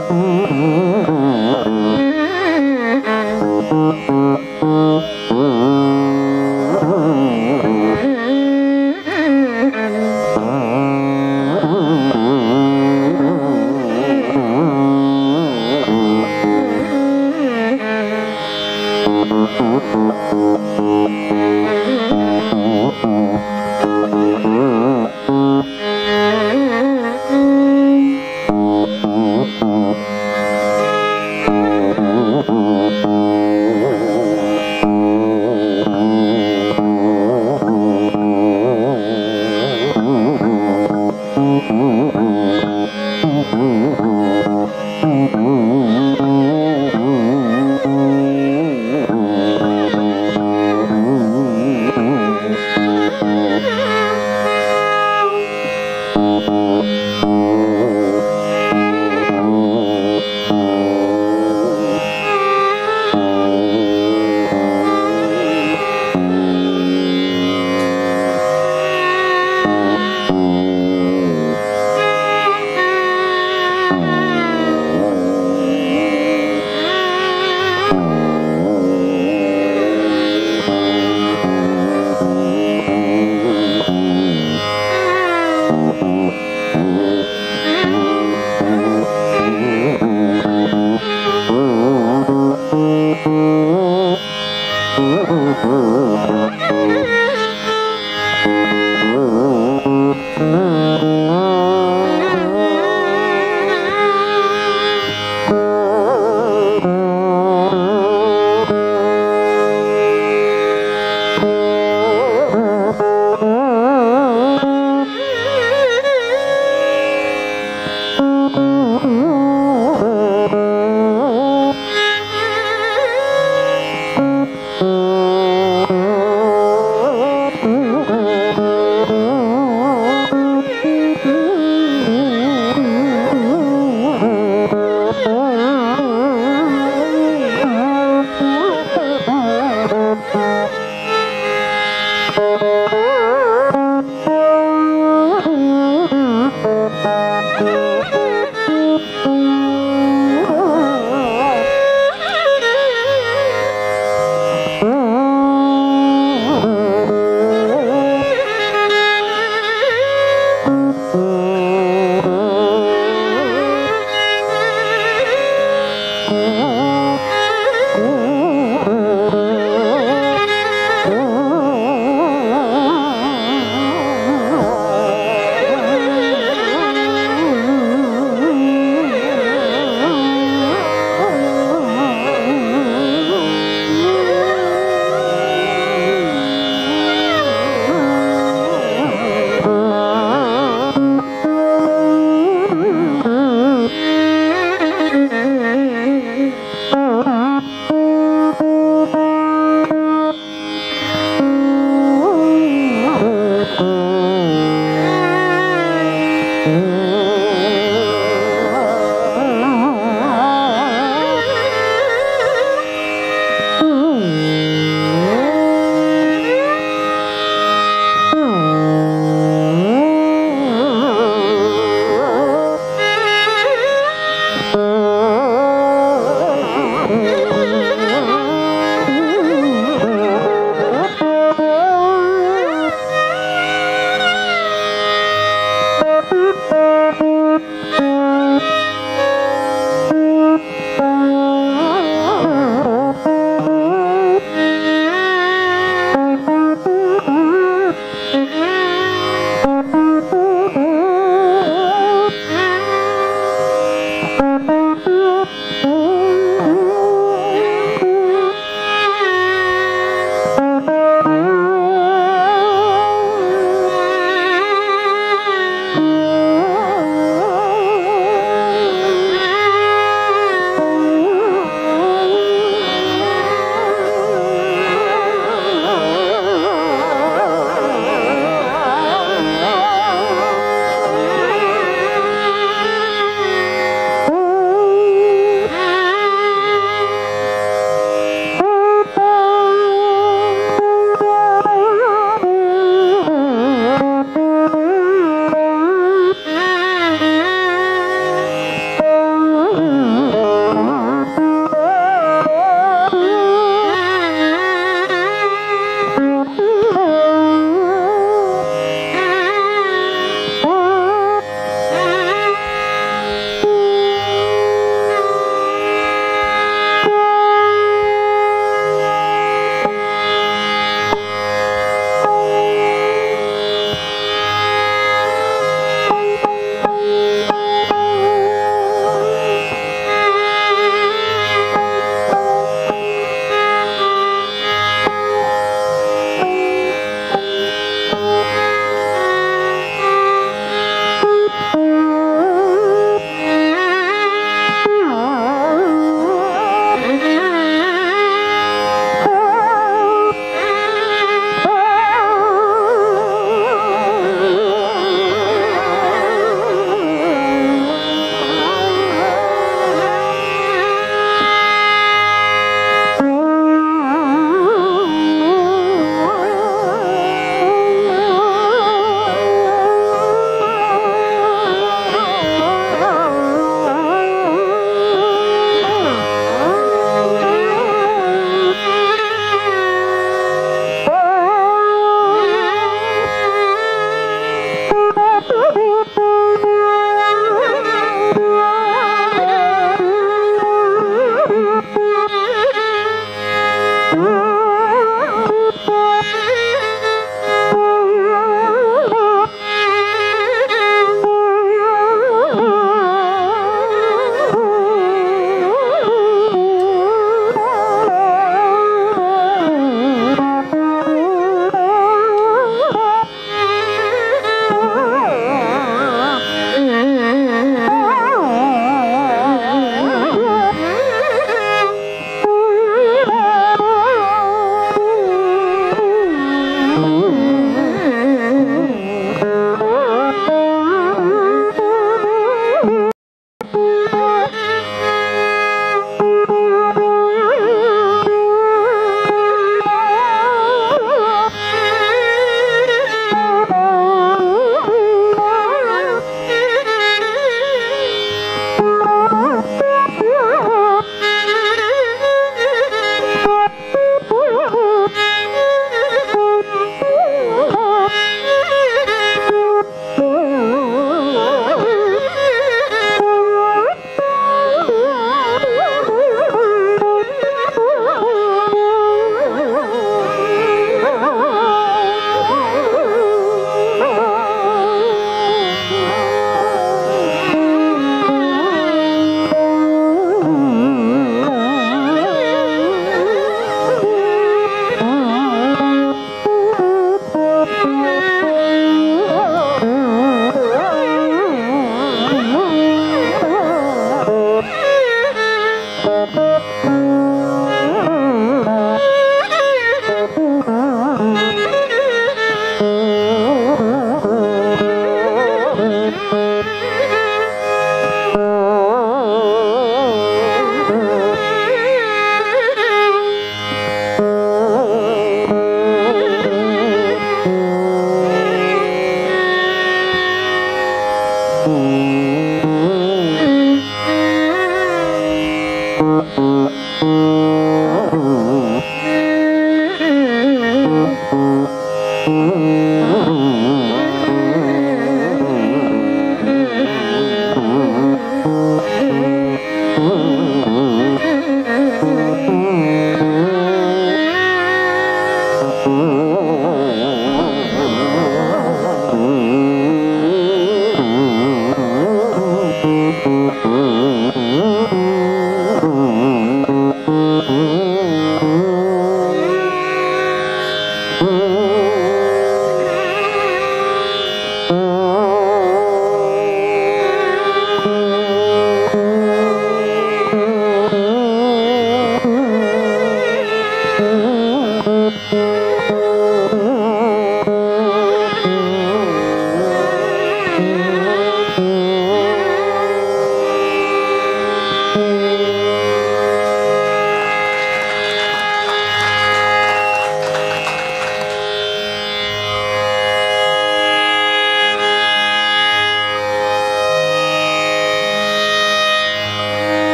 Thank you.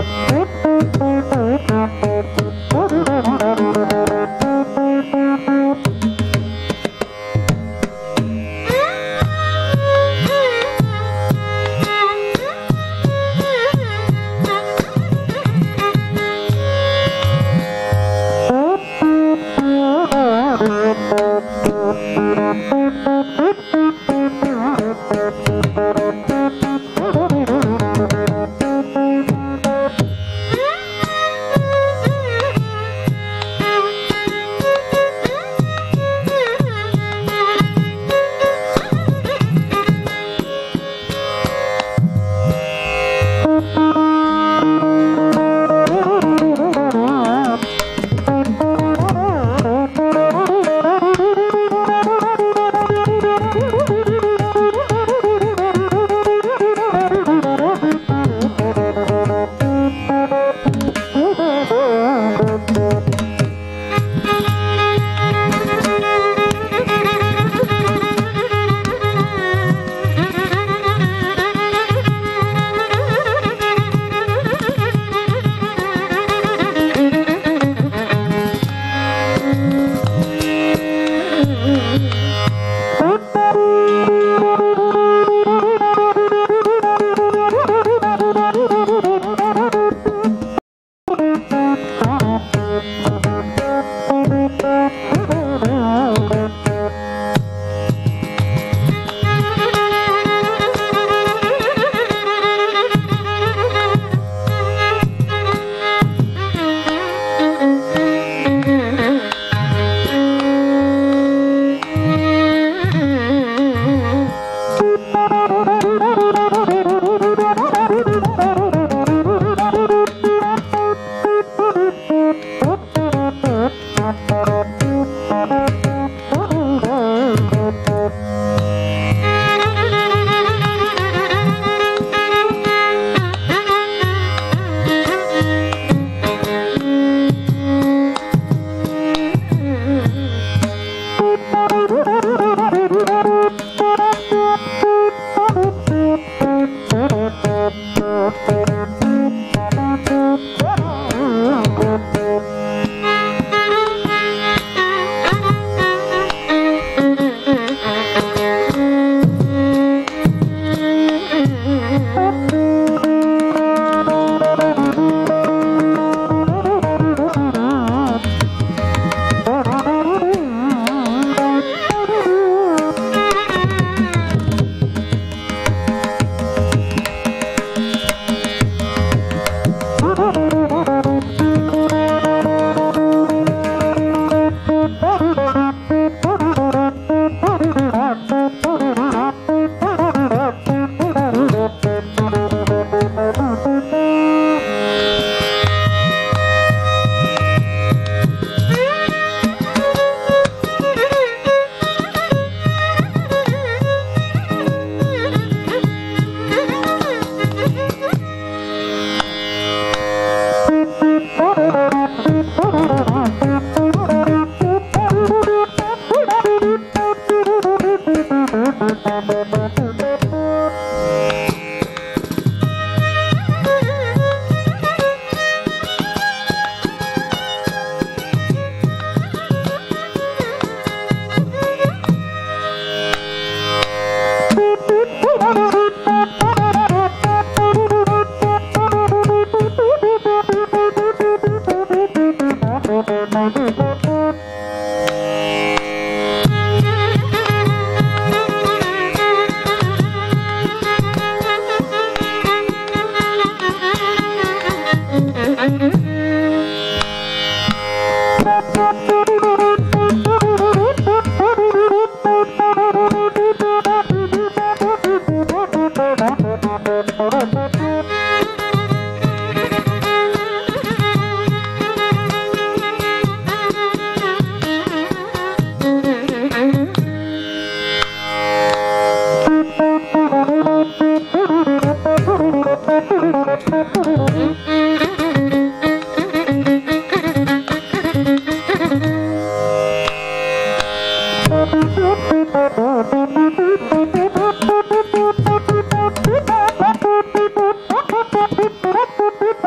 Thank you.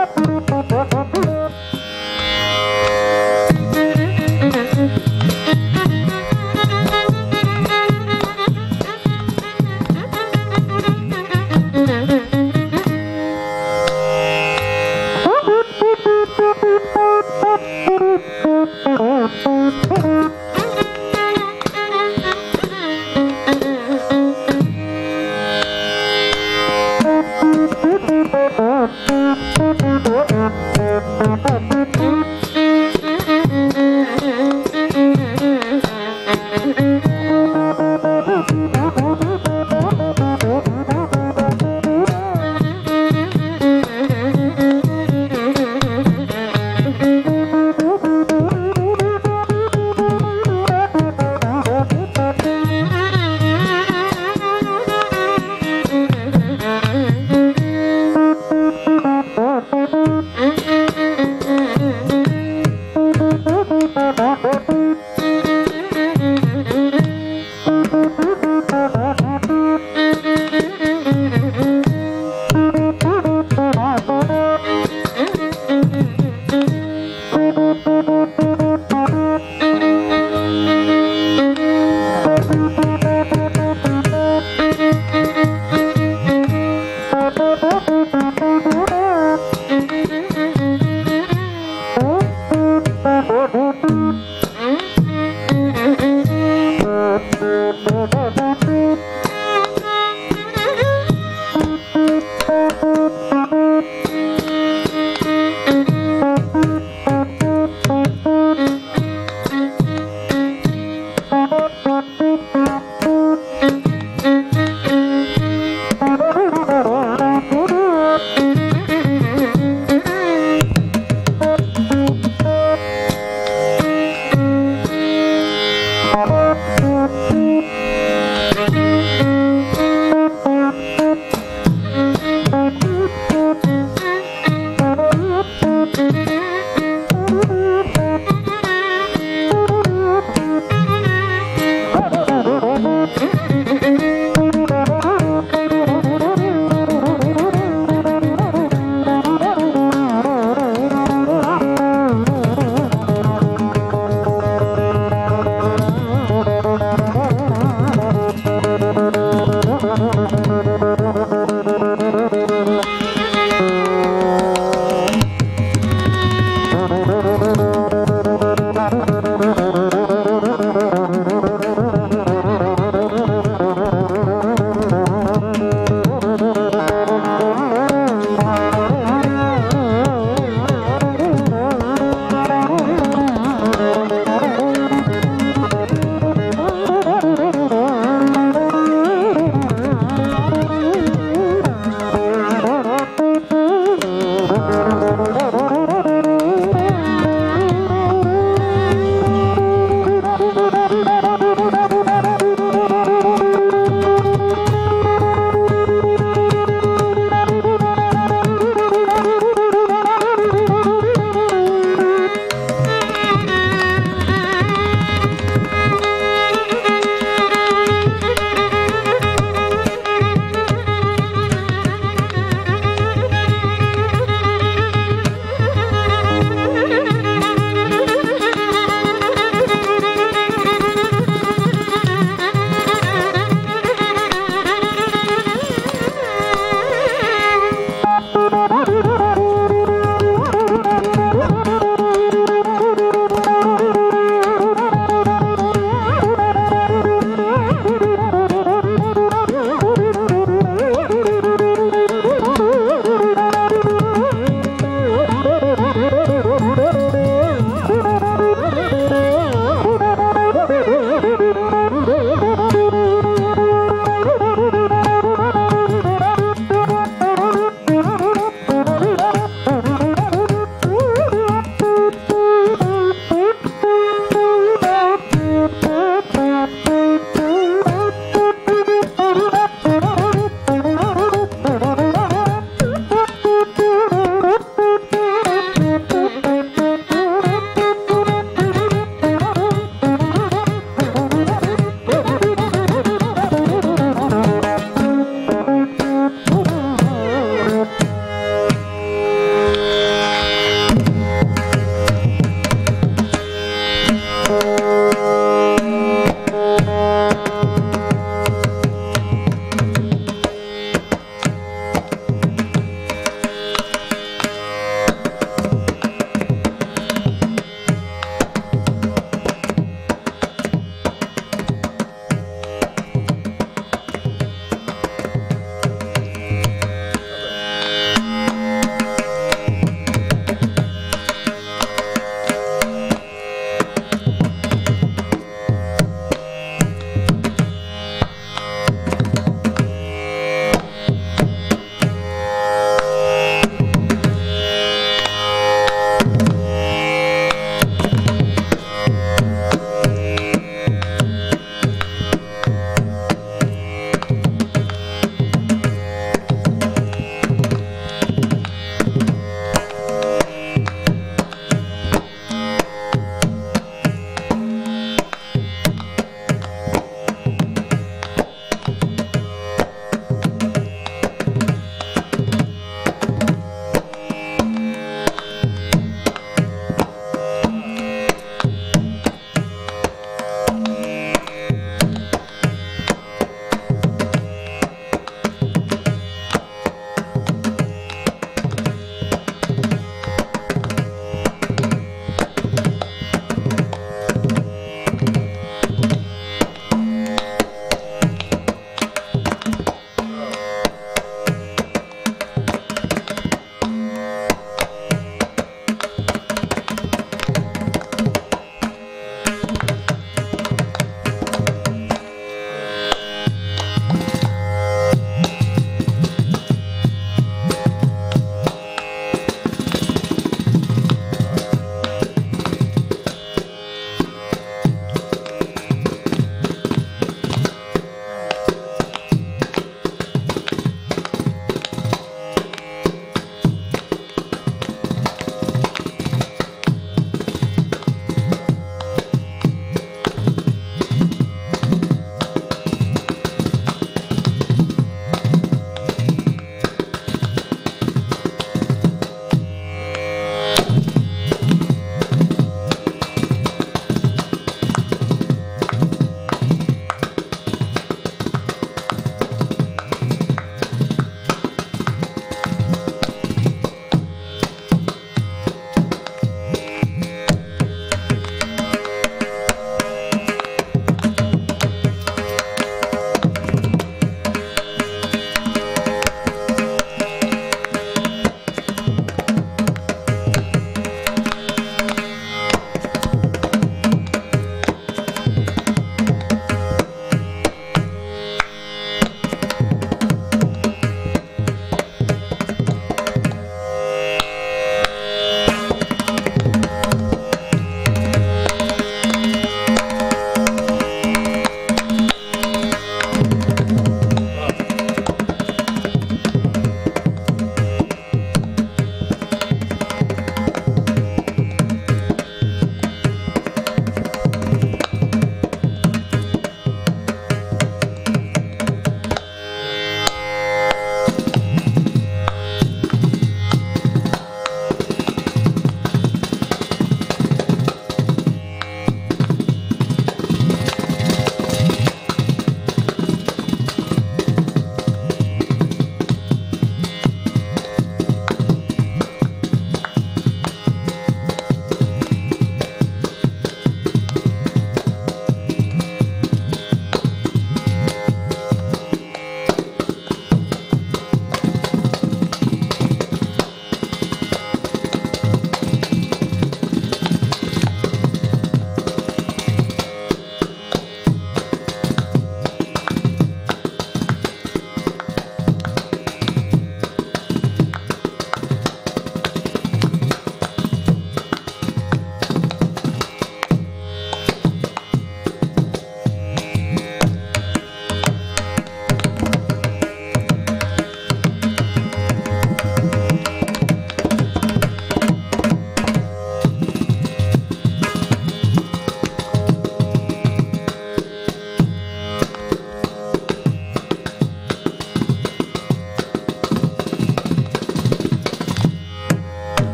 Thank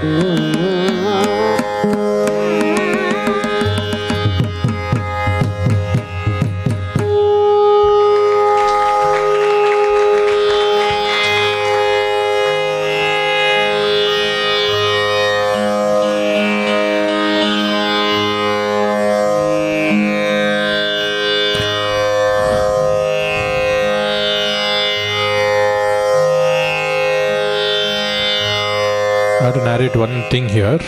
I have to narrate one thing here.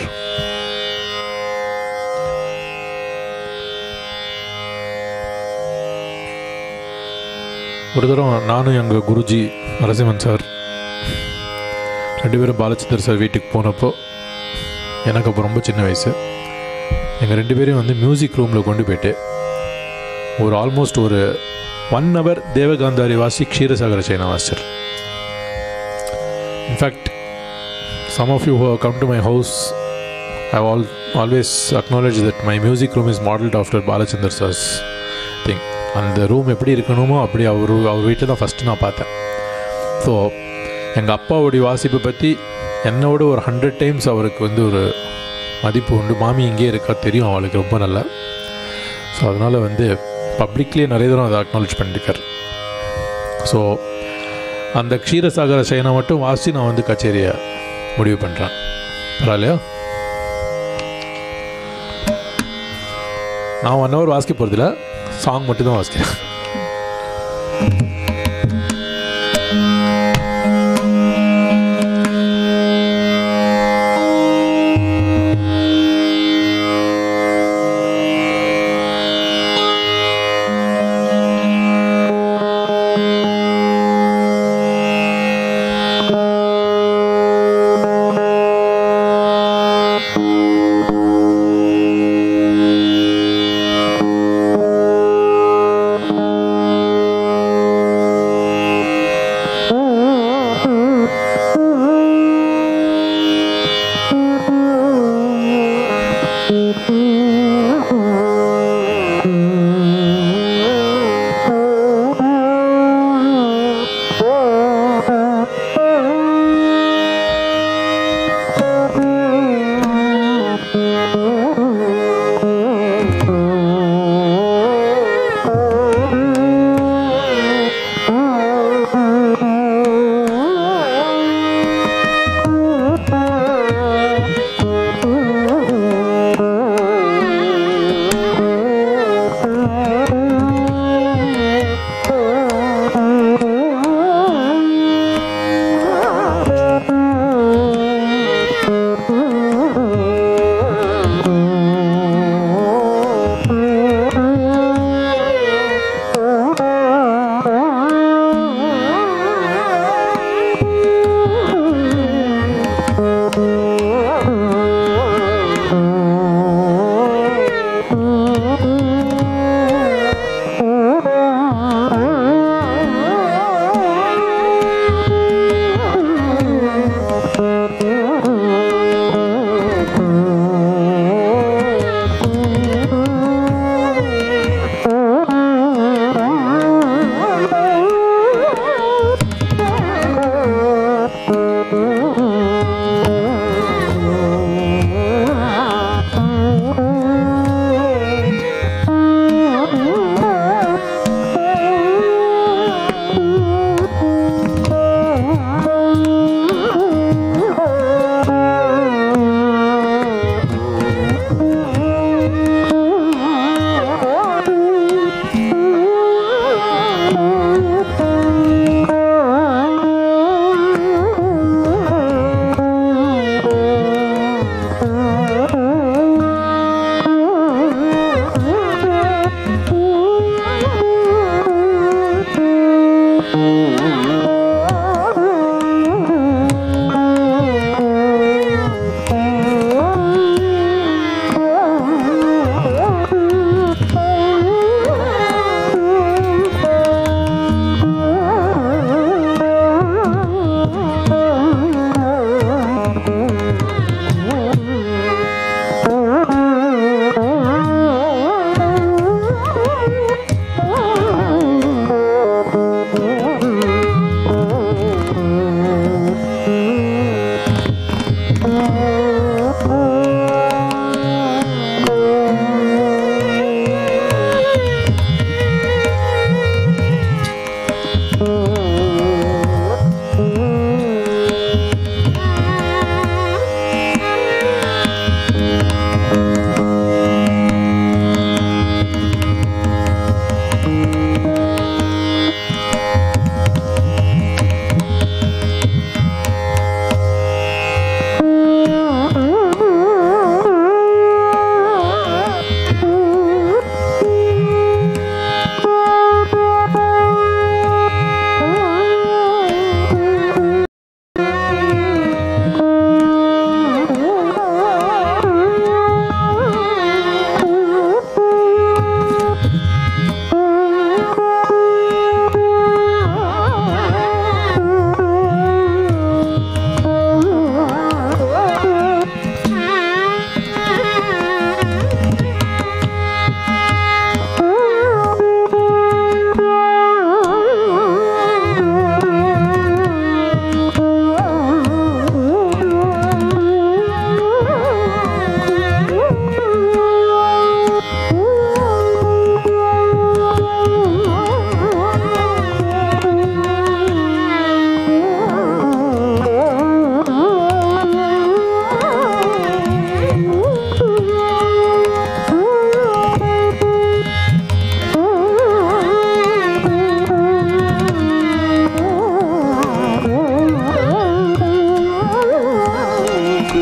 ஒரு தடவை நானும் எங்கள் குருஜி நரசிம்மன் சார் ரெண்டு பேரும் பாலச்சந்தர் சார் வீட்டுக்கு போனப்போ எனக்கு அப்போ ரொம்ப சின்ன வயசு எங்கள் ரெண்டு பேரையும் வந்து மியூசிக் ரூமில் கொண்டு போயிட்டு ஒரு ஆல்மோஸ்ட் ஒரு ஒன் ஹவர் தேவகாந்தாரி வாசி க்ஷீரசாகர சைனா வாசிச்சர் in fact some of you who have come to my house have all, always acknowledged that my music room is modeled after Balachandar sir's thing. அந்த ரூம் எப்படி இருக்கணுமோ அப்படி அவர் அவர் வீட்டில் தான் ஃபஸ்ட்டு நான் பார்த்தேன் ஸோ எங்கள் அப்பாவுடைய வாசிப்பை பற்றி என்னோட ஒரு ஹண்ட்ரட் டைம்ஸ் அவருக்கு வந்து ஒரு மதிப்பு உண்டு மாமி இங்கே இருக்கா தெரியும் அவளுக்கு ரொம்ப நல்லா ஸோ அதனால் வந்து பப்ளிக்லேயே நிறைய தூரம் அதை அக்னாலேஜ் பண்ணியிருக்கார் ஸோ அந்த க்ஷீரசாகர சயனை மட்டும் வாசி நான் வந்து கச்சேரியை முடிவு பண்ணுறேன் பரவாயில்லையா நான் ஒன் ஹவர் வாசிக்க போகிறதில்ல சாங் மட்டும் தான் வாசிக்கிறேன் Thank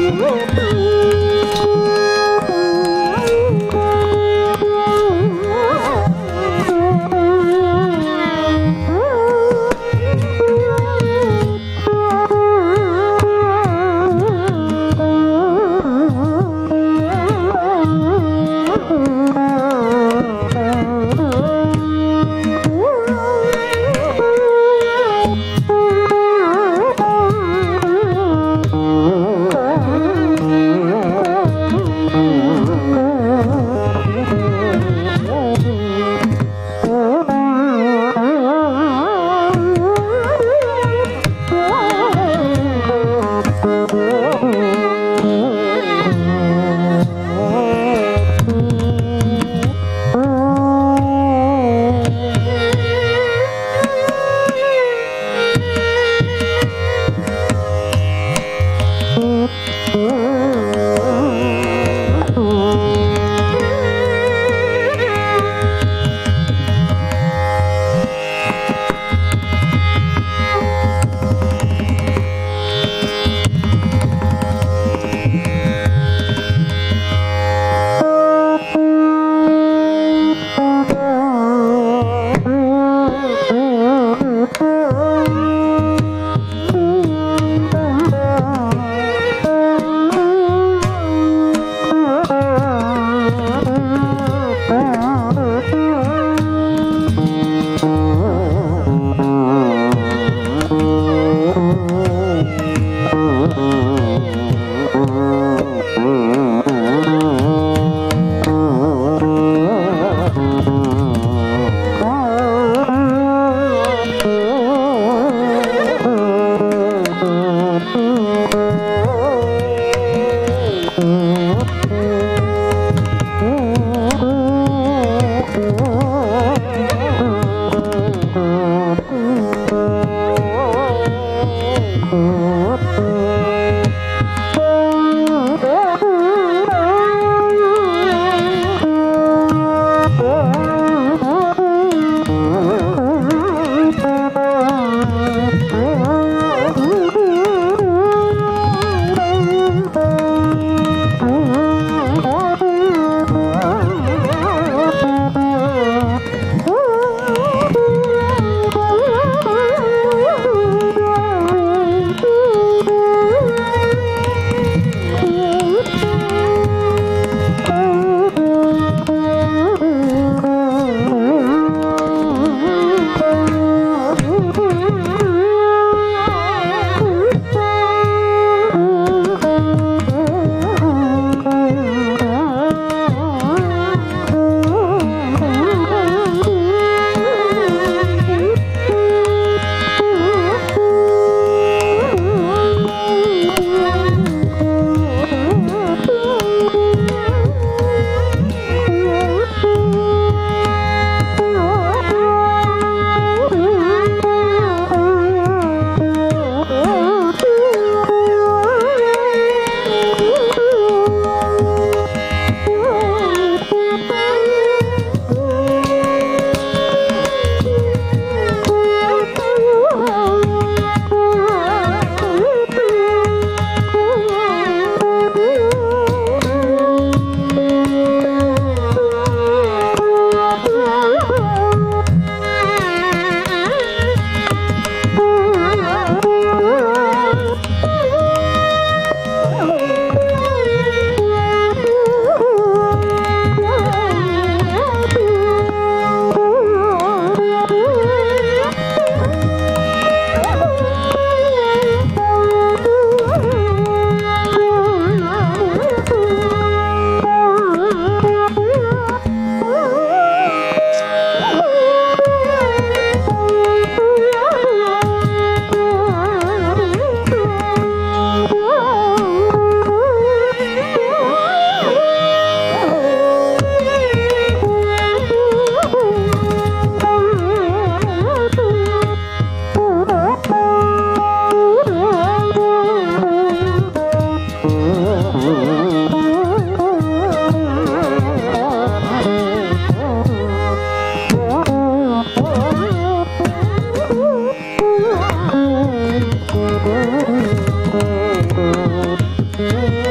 Thank you.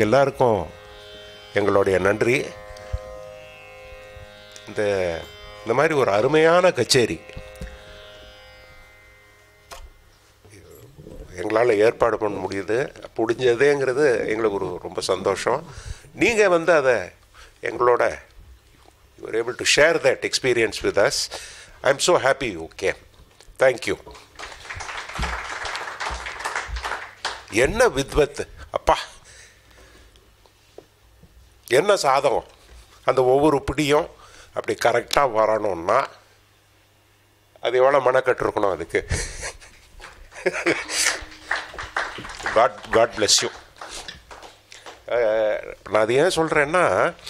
உங்களுக்கு எல்லாருக்கும் எங்களுடைய நன்றி இந்த இந்த மாதிரி ஒரு அருமையான கச்சேரி எங்களால் ஏற்பாடு பண்ண முடியுது முடிஞ்சதேங்கிறது எங்களுக்கு ஒரு ரொம்ப சந்தோஷம் நீங்கள் வந்து அதை எங்களோட you're able to share that experience with us I am so happy you came thank you என்ன வித்வத் அப்பா என்ன சாதகம் அந்த ஒவ்வொரு பிடியும் அப்படி கரெக்டாக வரணும்னா அது எவ்வளோ மனக்கட்டு இருக்கணும் அதுக்கு காட் காட் bless யூ நான் அது ஏன் சொல்கிறேன்னா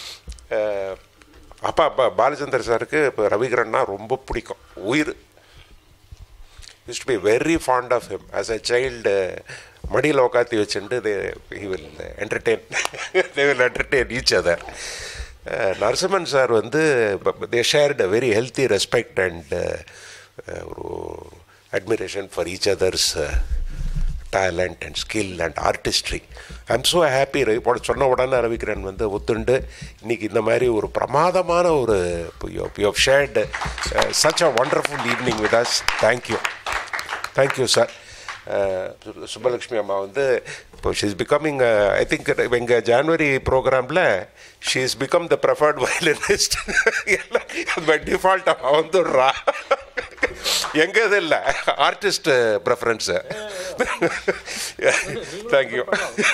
அப்பா அப்பா பாலச்சந்தர் சாருக்கு இப்போ ரவிகரன்னா ரொம்ப பிடிக்கும் உயிர் used to be very fond of him as a child மடியில் உட்காத்தி வச்சுட்டு they he will entertain they will entertain each other Narasimhan sir வந்து they shared a very healthy respect and ஒரு admiration for each others talent and skill and artistry I am so happy இப்போ சொன்ன உடனே ரவிக்கிரன் வந்து ஒத்துண்டு இன்னைக்கு இந்த மாதிரி ஒரு பிரமாதமான ஒரு you shared such a wonderful evening with us thank you thank you sir Subbulakshmi அம்மா வந்து இப்போ ஷீஸ் பிகமிங் ஐ திங்க் எங்கள் ஜான்வரி ப்ரோக்ராமில் she is become the preferred violinist by default அவன் வந்துடுறா எங்க இது இல்லை ஆர்டிஸ்ட் ப்ரெஃபரன்ஸு தேங்க்யூ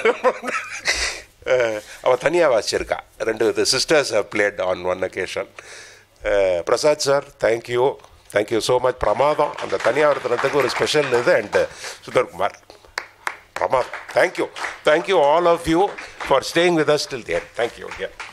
அவள் தனியாக வாசிச்சிருக்கா ரெண்டு sisters have played on one occasion Prasad sir thank you thank you so much பிரமாதம் அந்த தனியாவர்த்தனத்துக்கு ஒரு ஸ்பெஷல் இது அண்ட் சுந்தர்குமார் பிரமாதம் thank you thank you all of you for staying with us till there thank you